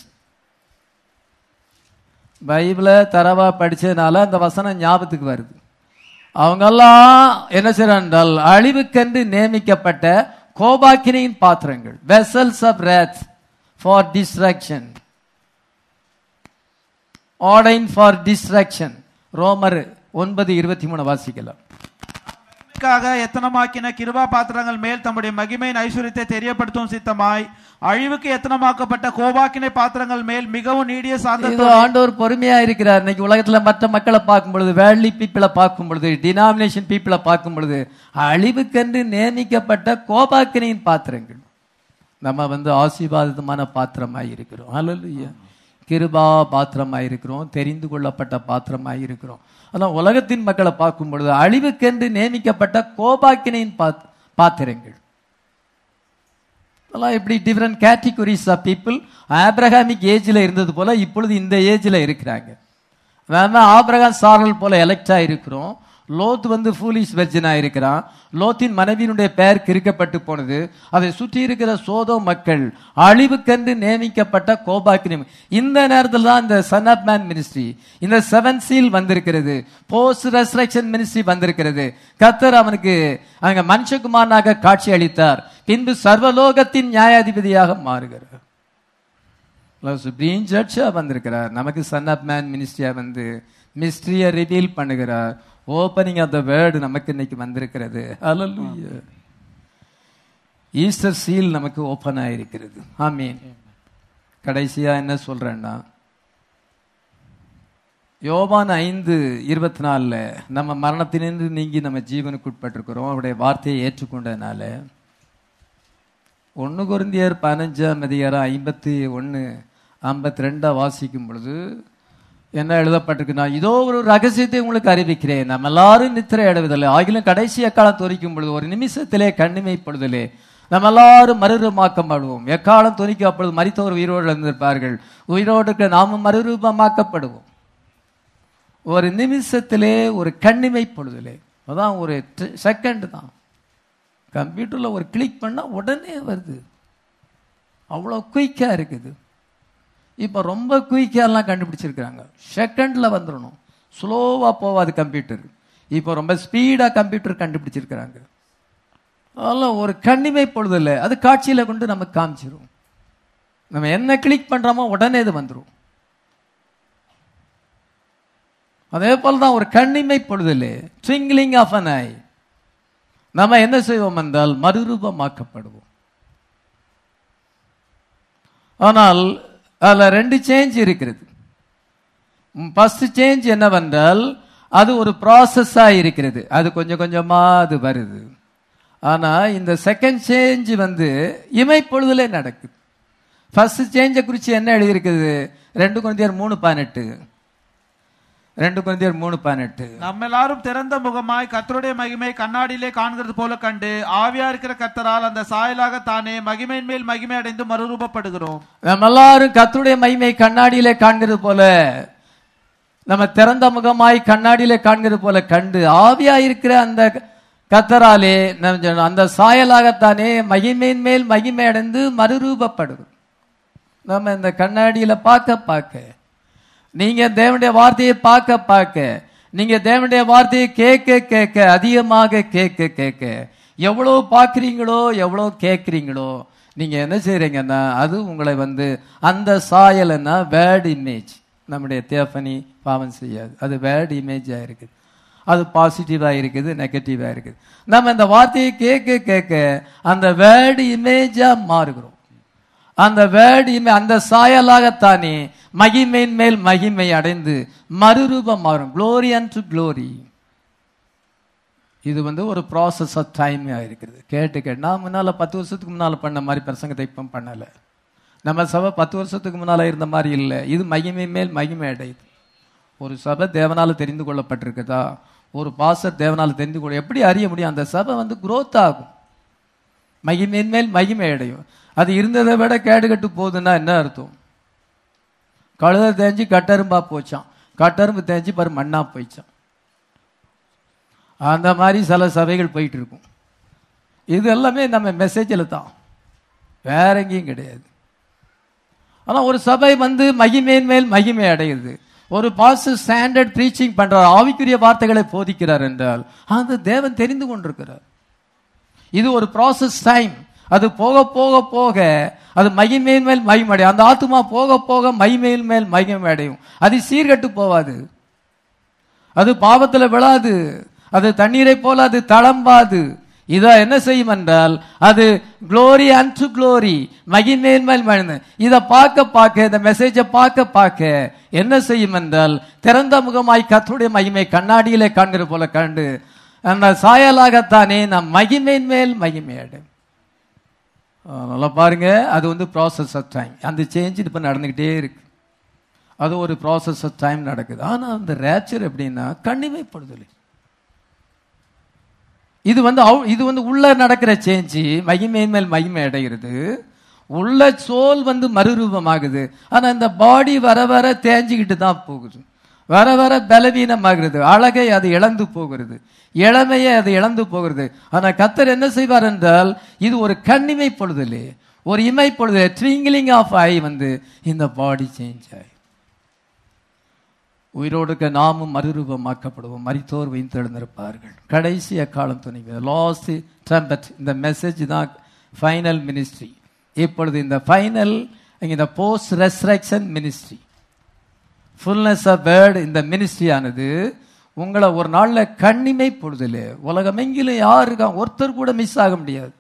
பைபிளை தரவா படிச்சதுனால அந்த வசனம் ஞாபகத்துக்கு வருது அவங்கெல்லாம் என்ன செய்றார்கள் அழிவுக்கென்று நியமிக்கப்பட்ட கோபாக்கினையின் பாத்திரங்கள் vessels of wrath for destruction ordain for destruction ரோமர் ஒன்பது இருபத்தி மூணு வாசிக்கலாம் க்காக எத்தனமாக்கின கிருபா பாத்திரங்கள் மேல் தம்முடைய மகிமையின் ஐஸ்வர்யத்தை தெரியப்படுத்தும் சித்தமாய் அழிவுக்கு எத்தனமாக்கப்பட்ட கோபாக்கினை பாத்திரங்கள் மேல் மிகவும் நீடிய இது சாந்தத்தோடு ஆண்டவர் பொறுமையா இருக்கிறார் இன்னைக்கு உலகத்துல மற்ற மக்களை பார்க்கும் பொழுது வேர்லி பீப்பிளை பார்க்கும் பொழுது டினாமினேஷன் பீப்பிளை பார்க்கும் பொழுது அழிவுக்கென்று நியமிக்கப்பட்ட கோபாக்கினையின் பாத்திரங்கள் நம்ம வந்து ஆசீர்வாதமான பாத்திரமாய் இருக்கிறோம் ஹalleluya கிருபா பாத்திரமாய் இருக்கிறோம் தெரிந்து கொள்ளப்பட்ட பாத்திரமாய் இருக்கிறோம் அதான் உலகத்தின் மக்களை பார்க்கும் பொழுது அழிவுக்கென்று நியமிக்கப்பட்ட கோபாக்கினையின் பாத்- பாத்திரங்கள் அதெல்லாம் இப்படி different categories of people Abrahamic ஏஜ்ல இருந்தது போல இப்பொழுது இந்த ஏஜ்ல இருக்கிறாங்க வேணா ஆபிரகாம் சாரல் போல எலெக்டா இருக்கிறோம் லோத் வந்து ஃபூலிஷ் வெர்ஜனா இருக்கிறான் லோத்தின் மனைவியினுடைய பெயர் கிறுக்கப்பட்டு போனது அதை சுற்றி இருக்கிற சோதோ மக்கள் அழிவுக்கென்று நியமிக்கப்பட்ட கோபாக்கினி இந்த நேரத்தில் தான் இந்த சன் ஆஃப் மேன் மினிஸ்ட்ரி இந்த செவன் சீல் வந்திருக்கிறது போஸ்ட் ரெஸ்ட்ரக்ஷன் மினிஸ்ட்ரி வந்திருக்கிறது கத்தர் அவனுக்கு அங்க மனுஷகுமாரனாக காட்சி அளித்தார் பின்பு சர்வலோகத்தின் நியாயாதிபதியாக மாறுகிறார் சுப்ரீம் ஜட்ஜா வந்திருக்கிறார் நமக்கு சன் ஆஃப் மேன் மினிஸ்ட்ரியா வந்து மிஸ்ட்ரியை ரிவீல் பண்ணுகிறார் ஓப்பனிங் ஆஃப் த வேர்டு நமக்கு இன்னைக்கு வந்திருக்கிறது ஹalleluya ஈஸ்டர் சீல் நமக்கு ஓப்பன் ஆயிருக்கிறது ஆமீன் கடைசியா என்ன சொல்றேன்னா யோவான் ஐந்து இருபத்தி நாலுல நம்ம மரணத்திலிருந்து நீங்கி நம்ம ஜீவனுக்கு உட்பட்டிருக்கிறோம் அவருடைய வார்த்தையை ஏற்றுக்கொண்டதுனால ஒன்று குருந்தியர் பதினஞ்சாம் அதிகாரம் ஐம்பத்தி ஒன்று ஐம்பத்தி ரெண்டா வாசிக்கும் பொழுது என்ன எழுதப்பட்டிருக்குன்னா இதோ ஒரு ரகசியத்தை உங்களுக்கு அறிவிக்கிறேன் நம்ம எல்லாரும் நித்திரை அடைவதில்லை ஆகிலும் கடைசி எக்காலம் தொரிக்கும் பொழுது ஒரு நிமிஷத்திலே கண்ணிமைப்படுதலே நம்ம எல்லாரும் மறுரூபமாக்கப்படுவோம் எக்காலம் தொனிக்கும் அப்பொழுது மரித்தவர் உயிரோடு இருந்திருப்பார்கள் உயிரோடு இருக்க நாமும் மறுரூபமாக்கப்படுவோம் ஒரு நிமிஷத்திலே ஒரு கண்ணிமை பொழுதிலே அதான் ஒரு செகண்ட் தான் கம்ப்யூட்டர்ல ஒரு கிளிக் பண்ணா உடனே வருது அவ்வளோ குயிக்கா இருக்குது இப்போ ரொம்ப குயிக்காலாம் கண்டுபிடிச்சிருக்கிறாங்க செகண்ட்ல வந்துடணும் ஸ்லோவா போவாது கம்ப்யூட்டர் இப்போ ரொம்ப ஸ்பீடா கம்ப்யூட்டர் கண்டுபிடிச்சிருக்கிறாங்க அதெல்லாம் ஒரு கண்ணிமை பொழுதில்ல அது காட்சியில கொண்டு நமக்கு காமிச்சிரும் நம்ம என்ன கிளிக் பண்றோமோ உடனே இது வந்துடும் அதே போல தான் ஒரு கண்ணிமை பொழுதிலே ட்விங்லிங் ஆஃப் அன் ஐ நம்ம என்ன செய்வோம் என்றால் மறுரூபமாக்கப்படுவோம் ஆனால் அதுல ரெண்டு சேஞ்ச் இருக்கிறது ஃபர்ஸ்ட் சேஞ்ச் என்னவென்றால் அது ஒரு ப்ராசஸா இருக்கிறது அது கொஞ்சம் கொஞ்சமா அது வருது ஆனா இந்த செகண்ட் சேஞ்ச் வந்து இமைப்பொழுதுல நடக்குது ஃபர்ஸ்ட் சேஞ்சை குறித்து என்ன எழுதியிருக்குது ரெண்டு குழந்தையர் மூணு பதினெட்டு ரெண்டு குழந்தையர் மூணு பதினெட்டு நம்ம எல்லாரும் திறந்த முகமாய் கர்த்தருடைய மகிமை கண்ணாடியிலே காண்கிறது போல கண்டு ஆவியா இருக்கிற கர்த்தரால் அந்த சாயலாக தானே மகிமையின் மேல் மகிமை அடைந்து மறுரூபப்படுகிறோம் நம்ம எல்லாரும் கர்த்தருடைய மகிமை கண்ணாடியிலே காண்கிறது போல நம்ம திறந்த முகமாய் கண்ணாடியிலே காண்கிறது போல கண்டு ஆவியா இருக்கிற அந்த கத்தராலே நம்ம சொன்னோம், அந்த சாயலாகத்தானே மகிமையின் மேல் மகிமை அடைந்து மறுரூபப்படுகிறோம் நம்ம இந்த கண்ணாடியில பார்க்க பார்க்க நீங்க தேவனுடைய வார்த்தையை பார்க்க பார்க்க நீங்க தேவனுடைய வார்த்தையை கேட்க கேட்க அதிகமாக கேட்க கேட்க எவ்வளவு பார்க்குறீங்களோ எவ்வளவு கேட்குறீங்களோ நீங்க என்ன செய்றீங்கன்னா அது உங்களை வந்து அந்த சாயல்னா வேர்ட் இமேஜ் நம்முடைய தேஃபனி பாவம் செய்யாது அது வேர்ட் இமேஜா இருக்குது அது பாசிட்டிவா இருக்குது நெகட்டிவா இருக்குது நம்ம இந்த வார்த்தையை கேட்க கேட்க அந்த வேர்ட் இமேஜா மாறுகிறோம் அந்த வேர்ட் அந்த சாயலாகத்தானே மகிமையின் மேல் மகிமை அடைந்து மறுரூபம் மாறும் க்ளோரி அண்ட் டு க்ளோரி இது வந்து ஒரு ப்ராசஸ் ஆஃப் டைம் இருக்கிறது கேட்டு கேட்டு நான் முன்னால பத்து வருஷத்துக்கு முன்னால பண்ண மாதிரி பிரசங்கத்தை இப்போ பண்ணல நம்ம சபை பத்து வருஷத்துக்கு முன்னால இருந்த மாதிரி இல்லை இது மகிமை மேல் மகிமை அடையுது ஒரு சபை தேவனால தெரிந்து கொள்ளப்பட்டிருக்குதா ஒரு பாசர் தேவனால தெரிந்து கொள்ள எப்படி அறிய முடியும் அந்த சபை வந்து growth ஆகும் மகிமையின் மேல் மகிமை அடையும் அது இருந்ததை விட கேடுகட்டு போகுதுன்னா என்ன அர்த்தம் கழுதை தேஞ்சு கட்டரும்பா போச்சான் கட்டரும்பு தேஞ்சு பாரு மண்ணா போயிச்சான் அந்த மாதிரி சில சபைகள் போயிட்டு இருக்கும் இது எல்லாமே நம்ம மெசேஜில் தான் வேற எங்கேயும் கிடையாது ஆனா ஒரு சபை வந்து மகிமையின் மேல் மகிமை அடையுது ஒரு பாஸ் ஸ்டாண்டர்ட் ப்ரீச்சிங் பண்றார் ஆவிக்குரிய வார்த்தைகளை போதிக்கிறார் என்றால் அந்த தேவன் தெரிந்து கொண்டிருக்கிறார் இது ஒரு ப்ராசஸ் டைம் அது போக போக போக அது மகிமையின் மேல் மகிமை அடையும் அந்த ஆத்துமா போக போக மகிமையின் மேல் மகிமை அடையும் அது சீர்கட்டு போவாது அது பாவத்துல விழாது அது தண்ணீரை போல அது தளம்பாது இத என்ன செய்யும் என்றால் அது க்ளோரி அண்ட் டு க்ளோரி மகிமையின் மேல் மகிமை இத பார்க்க பார்க்க இந்த மெசேஜை பார்க்க பார்க்க என்ன செய்யும் என்றால் திறந்த முகமாய் கர்த்தருடைய மகிமை கண்ணாடியிலே காண்கிற போல கண்டு அந்த சாயலாகத்தானே நம் மகிமையின் மேல் மகிமை அடையும் நல்லா பாருங்க அது வந்து ப்ராசஸ் ஆஃப் டைம் அந்த சேஞ்ச் இப்போ நடந்துக்கிட்டே இருக்கு அது ஒரு ப்ராசஸ் ஆஃப் டைம் நடக்குது ஆனா அந்த ரேப்சர் எப்படின்னா கண்ணிமைப்படுதல் இது வந்து அவு- இது வந்து உள்ள நடக்கிற சேஞ்ச் மகிமை மேல் மகிமை அடைகிறது உள்ள சோல் வந்து மறுரூபமாகுது ஆனா இந்த பாடி வர வர தேஞ்சிக்கிட்டு தான் போகுது வர வர பலவீனமாகிறது அழகை அது இழந்து போகிறது இளமையை அது இழந்து போகிறது ஆனா கத்தர் என்ன செய்வார் என்றால் இது ஒரு கண்ணிமை பொழுதிலே ஒரு இமை பொழுது ட்விங்கிலிங் ஆஃப் ஐ வந்து இந்த பாடி சேஞ்ச் ஆகி உயிரோடுக்க நாமும் மறுரூபமாக்கப்படுவோம் மரித்தோர் வைத்தெழுந்திருப்பார்கள் கடைசி அக்காலம் துணிவு லாஸ்ட் ட்ரம்பட் இந்த மெசேஜ் தான் ஃபைனல் மினிஸ்ட்ரி இப்பொழுது இந்த ஃபைனல் இந்த post resurrection ministry fullness of word இந்த மினிஸ்ட்ரி ஆனது உங்களை ஒரு நாள்ல கண்ணிமை பொழுதுல உலகமெங்கிலும் யாருக்கா ஒருத்தர் கூட மிஸ் ஆக முடியாது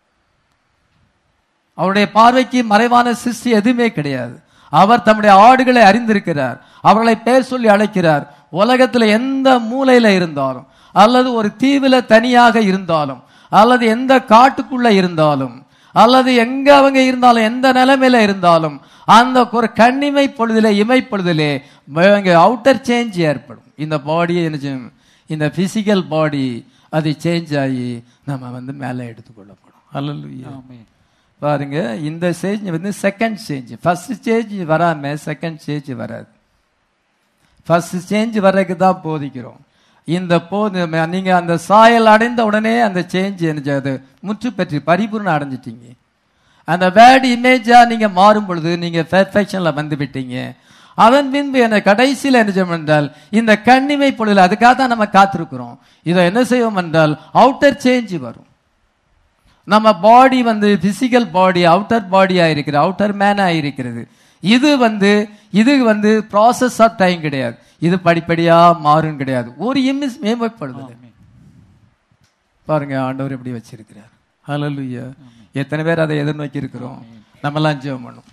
அவருடைய பார்வைக்கு மறைவான சிருஷ்டி எதுவுமே கிடையாது அவர் தம்முடைய ஆடுகளை அறிந்திருக்கிறார் அவர்களை பெயர் சொல்லி அழைக்கிறார் உலகத்துல எந்த மூலையில இருந்தாலும் அல்லது ஒரு தீவுல தனியாக இருந்தாலும் அல்லது எந்த காட்டுக்குள்ள இருந்தாலும் அல்லது எங்க அவங்க இருந்தாலும் எந்த நிலைமையில இருந்தாலும் அந்த ஒரு கண்ணிமை பொழுதிலே இமை பொழுதிலே அவுட்டர் சேஞ்ச் ஏற்படும் இந்த பாடியை என்ன செய்யும் இந்த பிசிக்கல் பாடி அது சேஞ்ச் ஆகி நம்ம வந்து மேலே எடுத்துக்கொள்ளப்படும் அல்ல ஆமென் பாருங்க இந்த ஸ்டேஜ் வந்து செகண்ட் ஸ்டேஜ் ஃபர்ஸ்ட் ஸ்டேஜ் வராம செகண்ட் ஸ்டேஜ் வராது ஃபர்ஸ்ட் ஸ்டேஜ் வர்றதுக்கு தான் போதிக்கிறோம் இந்த போ நீங்க அந்த சாயல் அடைந்த உடனே அந்த சேஞ்ச் அது முற்று பெற்று பரிபூர்ணம் அடைஞ்சிட்டீங்க அந்த வேர்டு இமேஜா நீங்க மாறும் பொழுது நீங்க பெர்ஃபெக்ஷன்ல வந்து விட்டீங்க அதன் பின்பு என்ன கடைசியில் என்ன செய்யும் என்றால் இந்த கண்ணிமை பொழுது அதுக்காக தான் நம்ம காத்திருக்கிறோம் இதை என்ன செய்வோம் என்றால் அவுட்டர் சேஞ்ச் வரும் நம்ம பாடி வந்து பிசிக்கல் பாடி அவுட்டர் பாடியா இருக்கிறது அவுட்டர் மேனா இருக்கிறது இது வந்து இது வந்து ப்ராசஸ் ஆஃப் டைம் கிடையாது இது படிப்படியா மாறும் கிடையாது ஒரு இமிஸ் மேம்படுது பாருங்க ஆண்டவர் எப்படி வச்சிருக்கிறார் ஹalleluya எத்தனை பேர் அதை எதிர்நோக்கி இருக்கிறோம் நம்மலாம் ஜெபம் பண்ணும்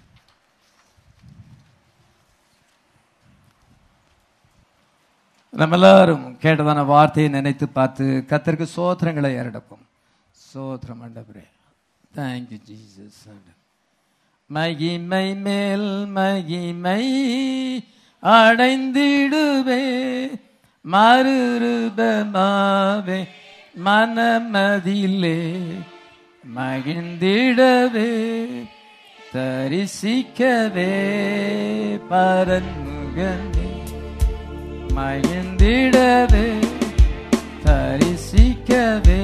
நம்ம எல்லாரும் கேட்டதான வார்த்தையை நினைத்து பார்த்து கத்தருக்கு சோத்திரங்களை ஏறெடுப்போம் சோத்திரம் ஆண்டவரே தேங்க்யூ ஜீசஸ் மகிமை மேல் மகிமை அடைந்திடுவே மறுரூபமாவே மனமதிலே மகிழ்ந்திடவே தரிசிக்கவே பரன்முகனே மகிழ்ந்திடவே தரிசிக்கவே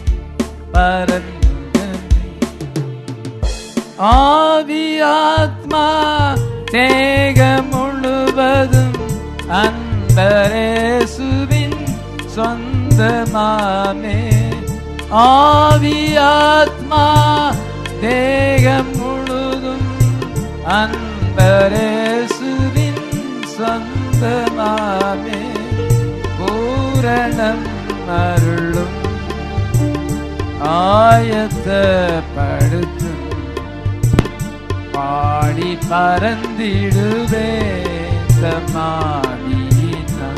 பரன்முகனே ஆவி ஆத்மா தேகம் முழுவதும் அன்பரேசுவின் சொந்தமாமே ஆவி ஆத்மா தேகம் முழுதும் அன்பரேசுவின் சொந்தமாமே பூரணம் அருளும் ஆயத்தப்படுத்தும் பாடி பறந்திடுவே சமாதியினா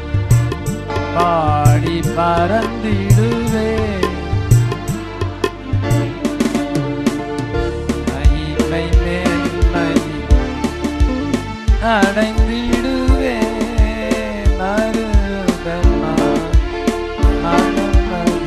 பாடி பறந்திடுவே மகிமை மேல் மகிமை அடைந்திடுவே மறுபெருமா மனமதி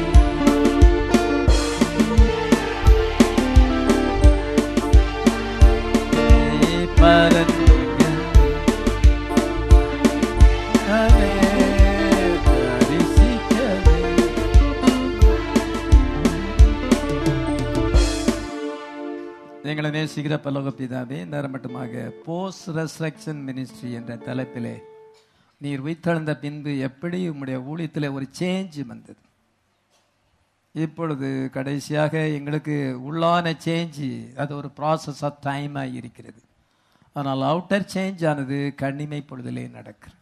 எங்களை நேசிக்கிற பல்லவ பிதாவே நேரம் மட்டுமாக போஸ்ட் ரெஸ்ட்ரக்ஷன் மினிஸ்ட்ரி என்ற தலைப்பிலே நீர் உயிர்த்தெழுந்த பின்பு எப்படி உம்முடைய ஊழியத்தில் ஒரு சேஞ்ச் வந்தது இப்பொழுது கடைசியாக எங்களுக்கு உள்ளான சேஞ்சு அது ஒரு ப்ராசஸ் ஆஃப் டைமாக இருக்கிறது ஆனால் அவுட்டர் சேஞ்ச் ஆனது கண்ணிமை பொழுதிலே நடக்கிறது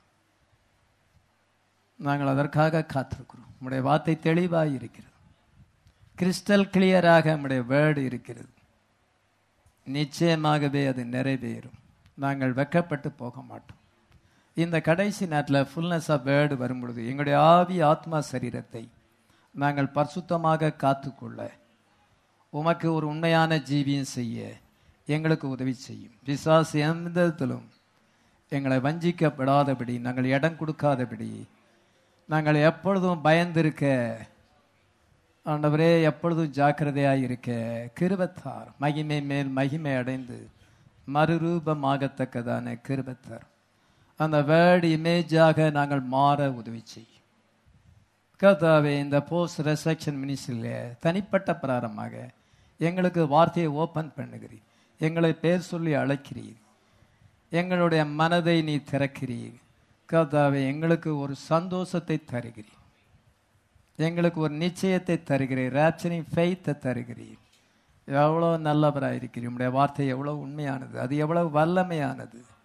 நாங்கள் அதற்காக காத்திருக்கிறோம் உம்முடைய வார்த்தை தெளிவாக இருக்கிறது கிறிஸ்டல் கிளியராக நம்முடைய வேர்டு இருக்கிறது நிச்சயமாகவே அது நிறைவேறும் நாங்கள் வெக்கப்பட்டு போக மாட்டோம் இந்த கடைசி நேரத்தில் ஃபுல்னஸ் ஆஃப் வேர்டு வரும் பொழுது எங்களுடைய ஆவி ஆத்மா சரீரத்தை நாங்கள் பரிசுத்தமாக காத்துக்கொள்ள உமக்கு ஒரு உண்மையான ஜீவியம் செய்ய எங்களுக்கு உதவி செய்யும் பிசாசு எந்த விதத்திலும் எங்களை வஞ்சிக்கப்படாதபடி நாங்கள் இடம் கொடுக்காதபடி நாங்கள் எப்பொழுதும் பயந்திருக்க ஆண்டவரே எப்பொழுதும் ஜாக்கிரதையாய் இருக்க கிருபத்தார் மகிமை மேல் மகிமை அடைந்து மறுரூபமாகத்தக்கதான கிருபத்தார் அந்த வேர்டு இமேஜாக நாங்கள் மாற உதவி செய்யும் கர்த்தாவே இந்த போஸ்ட் ரெசெக்ஷன் மினிஸ்ட்ரியில் தனிப்பட்ட பிராரமாக எங்களுக்கு வார்த்தையை ஓப்பன் பண்ணுகிறீர் எங்களை பேர் சொல்லி அழைக்கிறீர் எங்களுடைய மனதை நீ திறக்கிறீர் கர்த்தாவே எங்களுக்கு ஒரு சந்தோஷத்தை தருகிறீர் எங்களுக்கு ஒரு நிச்சயத்தை தருகிறீர் ரேப்சரிங் ஃபெய்த்தை தருகிறீர் எவ்வளோ நல்லவராக இருக்கிறீர் உங்களுடைய வார்த்தை எவ்வளோ உண்மையானது அது எவ்வளவு வல்லமையானது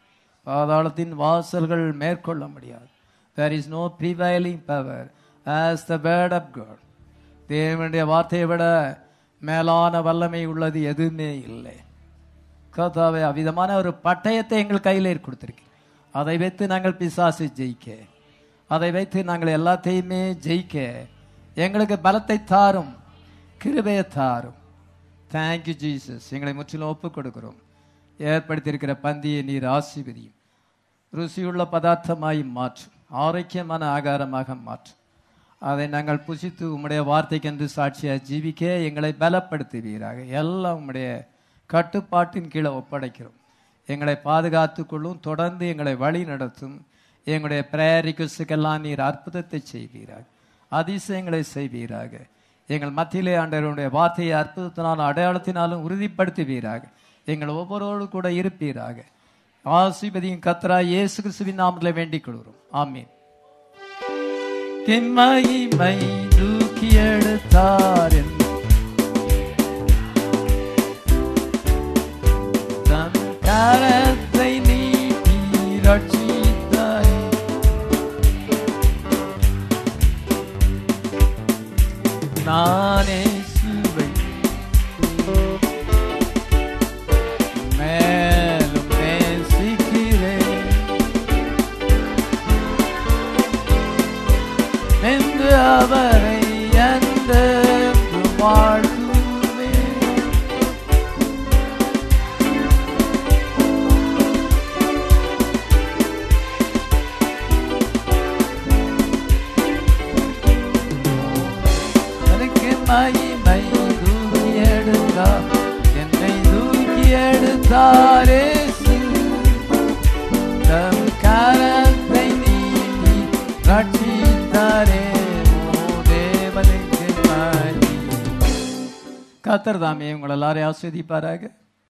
பாதாளத்தின் வாசல்கள் மேற்கொள்ள முடியாது there is no prevailing power as the word of God தேவனுடைய வார்த்தையை விட மேலான வல்லமை உள்ளது எதுவுமே இல்லை கர்த்தாவே அவ்விதமான ஒரு பட்டயத்தை எங்கள் கையில் கொடுத்திருக்கு அதை வைத்து நாங்கள் பிசாசு ஜெயிக்க அதை வைத்து நாங்கள் எல்லாத்தையுமே ஜெயிக்க எங்களுக்கு பலத்தை தாரும் கிருபையை தாரும் தேங்க்யூ ஜீசஸ் எங்களை முற்றிலும் ஒப்புக் கொடுக்கிறோம் ஏற்படுத்தியிருக்கிற பந்தியை நீர் ஆசீர்வதியும் ருசியுள்ள பதார்த்தமாய் மாற்றும் ஆரோக்கியமான ஆகாரமாக மாற்றும் அதை நாங்கள் புசித்து உம்முடைய வார்த்தைக்கென்று சாட்சியாக ஜீவிக்க எங்களை பலப்படுத்துவீராக எல்லாம் உம்முடைய கட்டுப்பாட்டின் கீழே ஒப்படைக்கிறோம் எங்களை பாதுகாத்துக் கொள்ளும் தொடர்ந்து எங்களை வழி நடத்தும் எங்களுடைய பிரேயர் ரிக்வஸ்டுக்கெல்லாம் நீர் அற்புதத்தை செய்வீராக அதிசயங்களை செய்வீராக எங்கள் மத்தியிலே ஆண்டவருடைய வார்த்தையை அற்புதத்தினாலும் அடையாளத்தினாலும் உறுதிப்படுத்துவீராக எங்கள் ஒவ்வொருவரோடு கூட இருப்பீராக ஆசிபதியும் கத்ரா இயேசு கிறிஸ்துவின் நாமத்தில் வேண்டிக் கொள்கிறோம் ஆமீன் திண்மையை தூக்கி எடுத்தார் என் தன் கரத்தை நீட்டி ரட்சித்தார் நானே சுவை மேலும் நேசிக்கிறேன் என்று அவரை என்றென்றும் வாழ்த்துவேன் எனக்கு மகிமை தூக்கி எடுத்தா என்னை தூக்கி எடுத்தாரே தம் கரத்தை நீட்டி ரட்சித்தாரே ஓ தேவனுக்கு மகிமை. கர்த்தர் தாமே உங்கள் எல்லாரையும் ஆஸ்வதிப்பாராக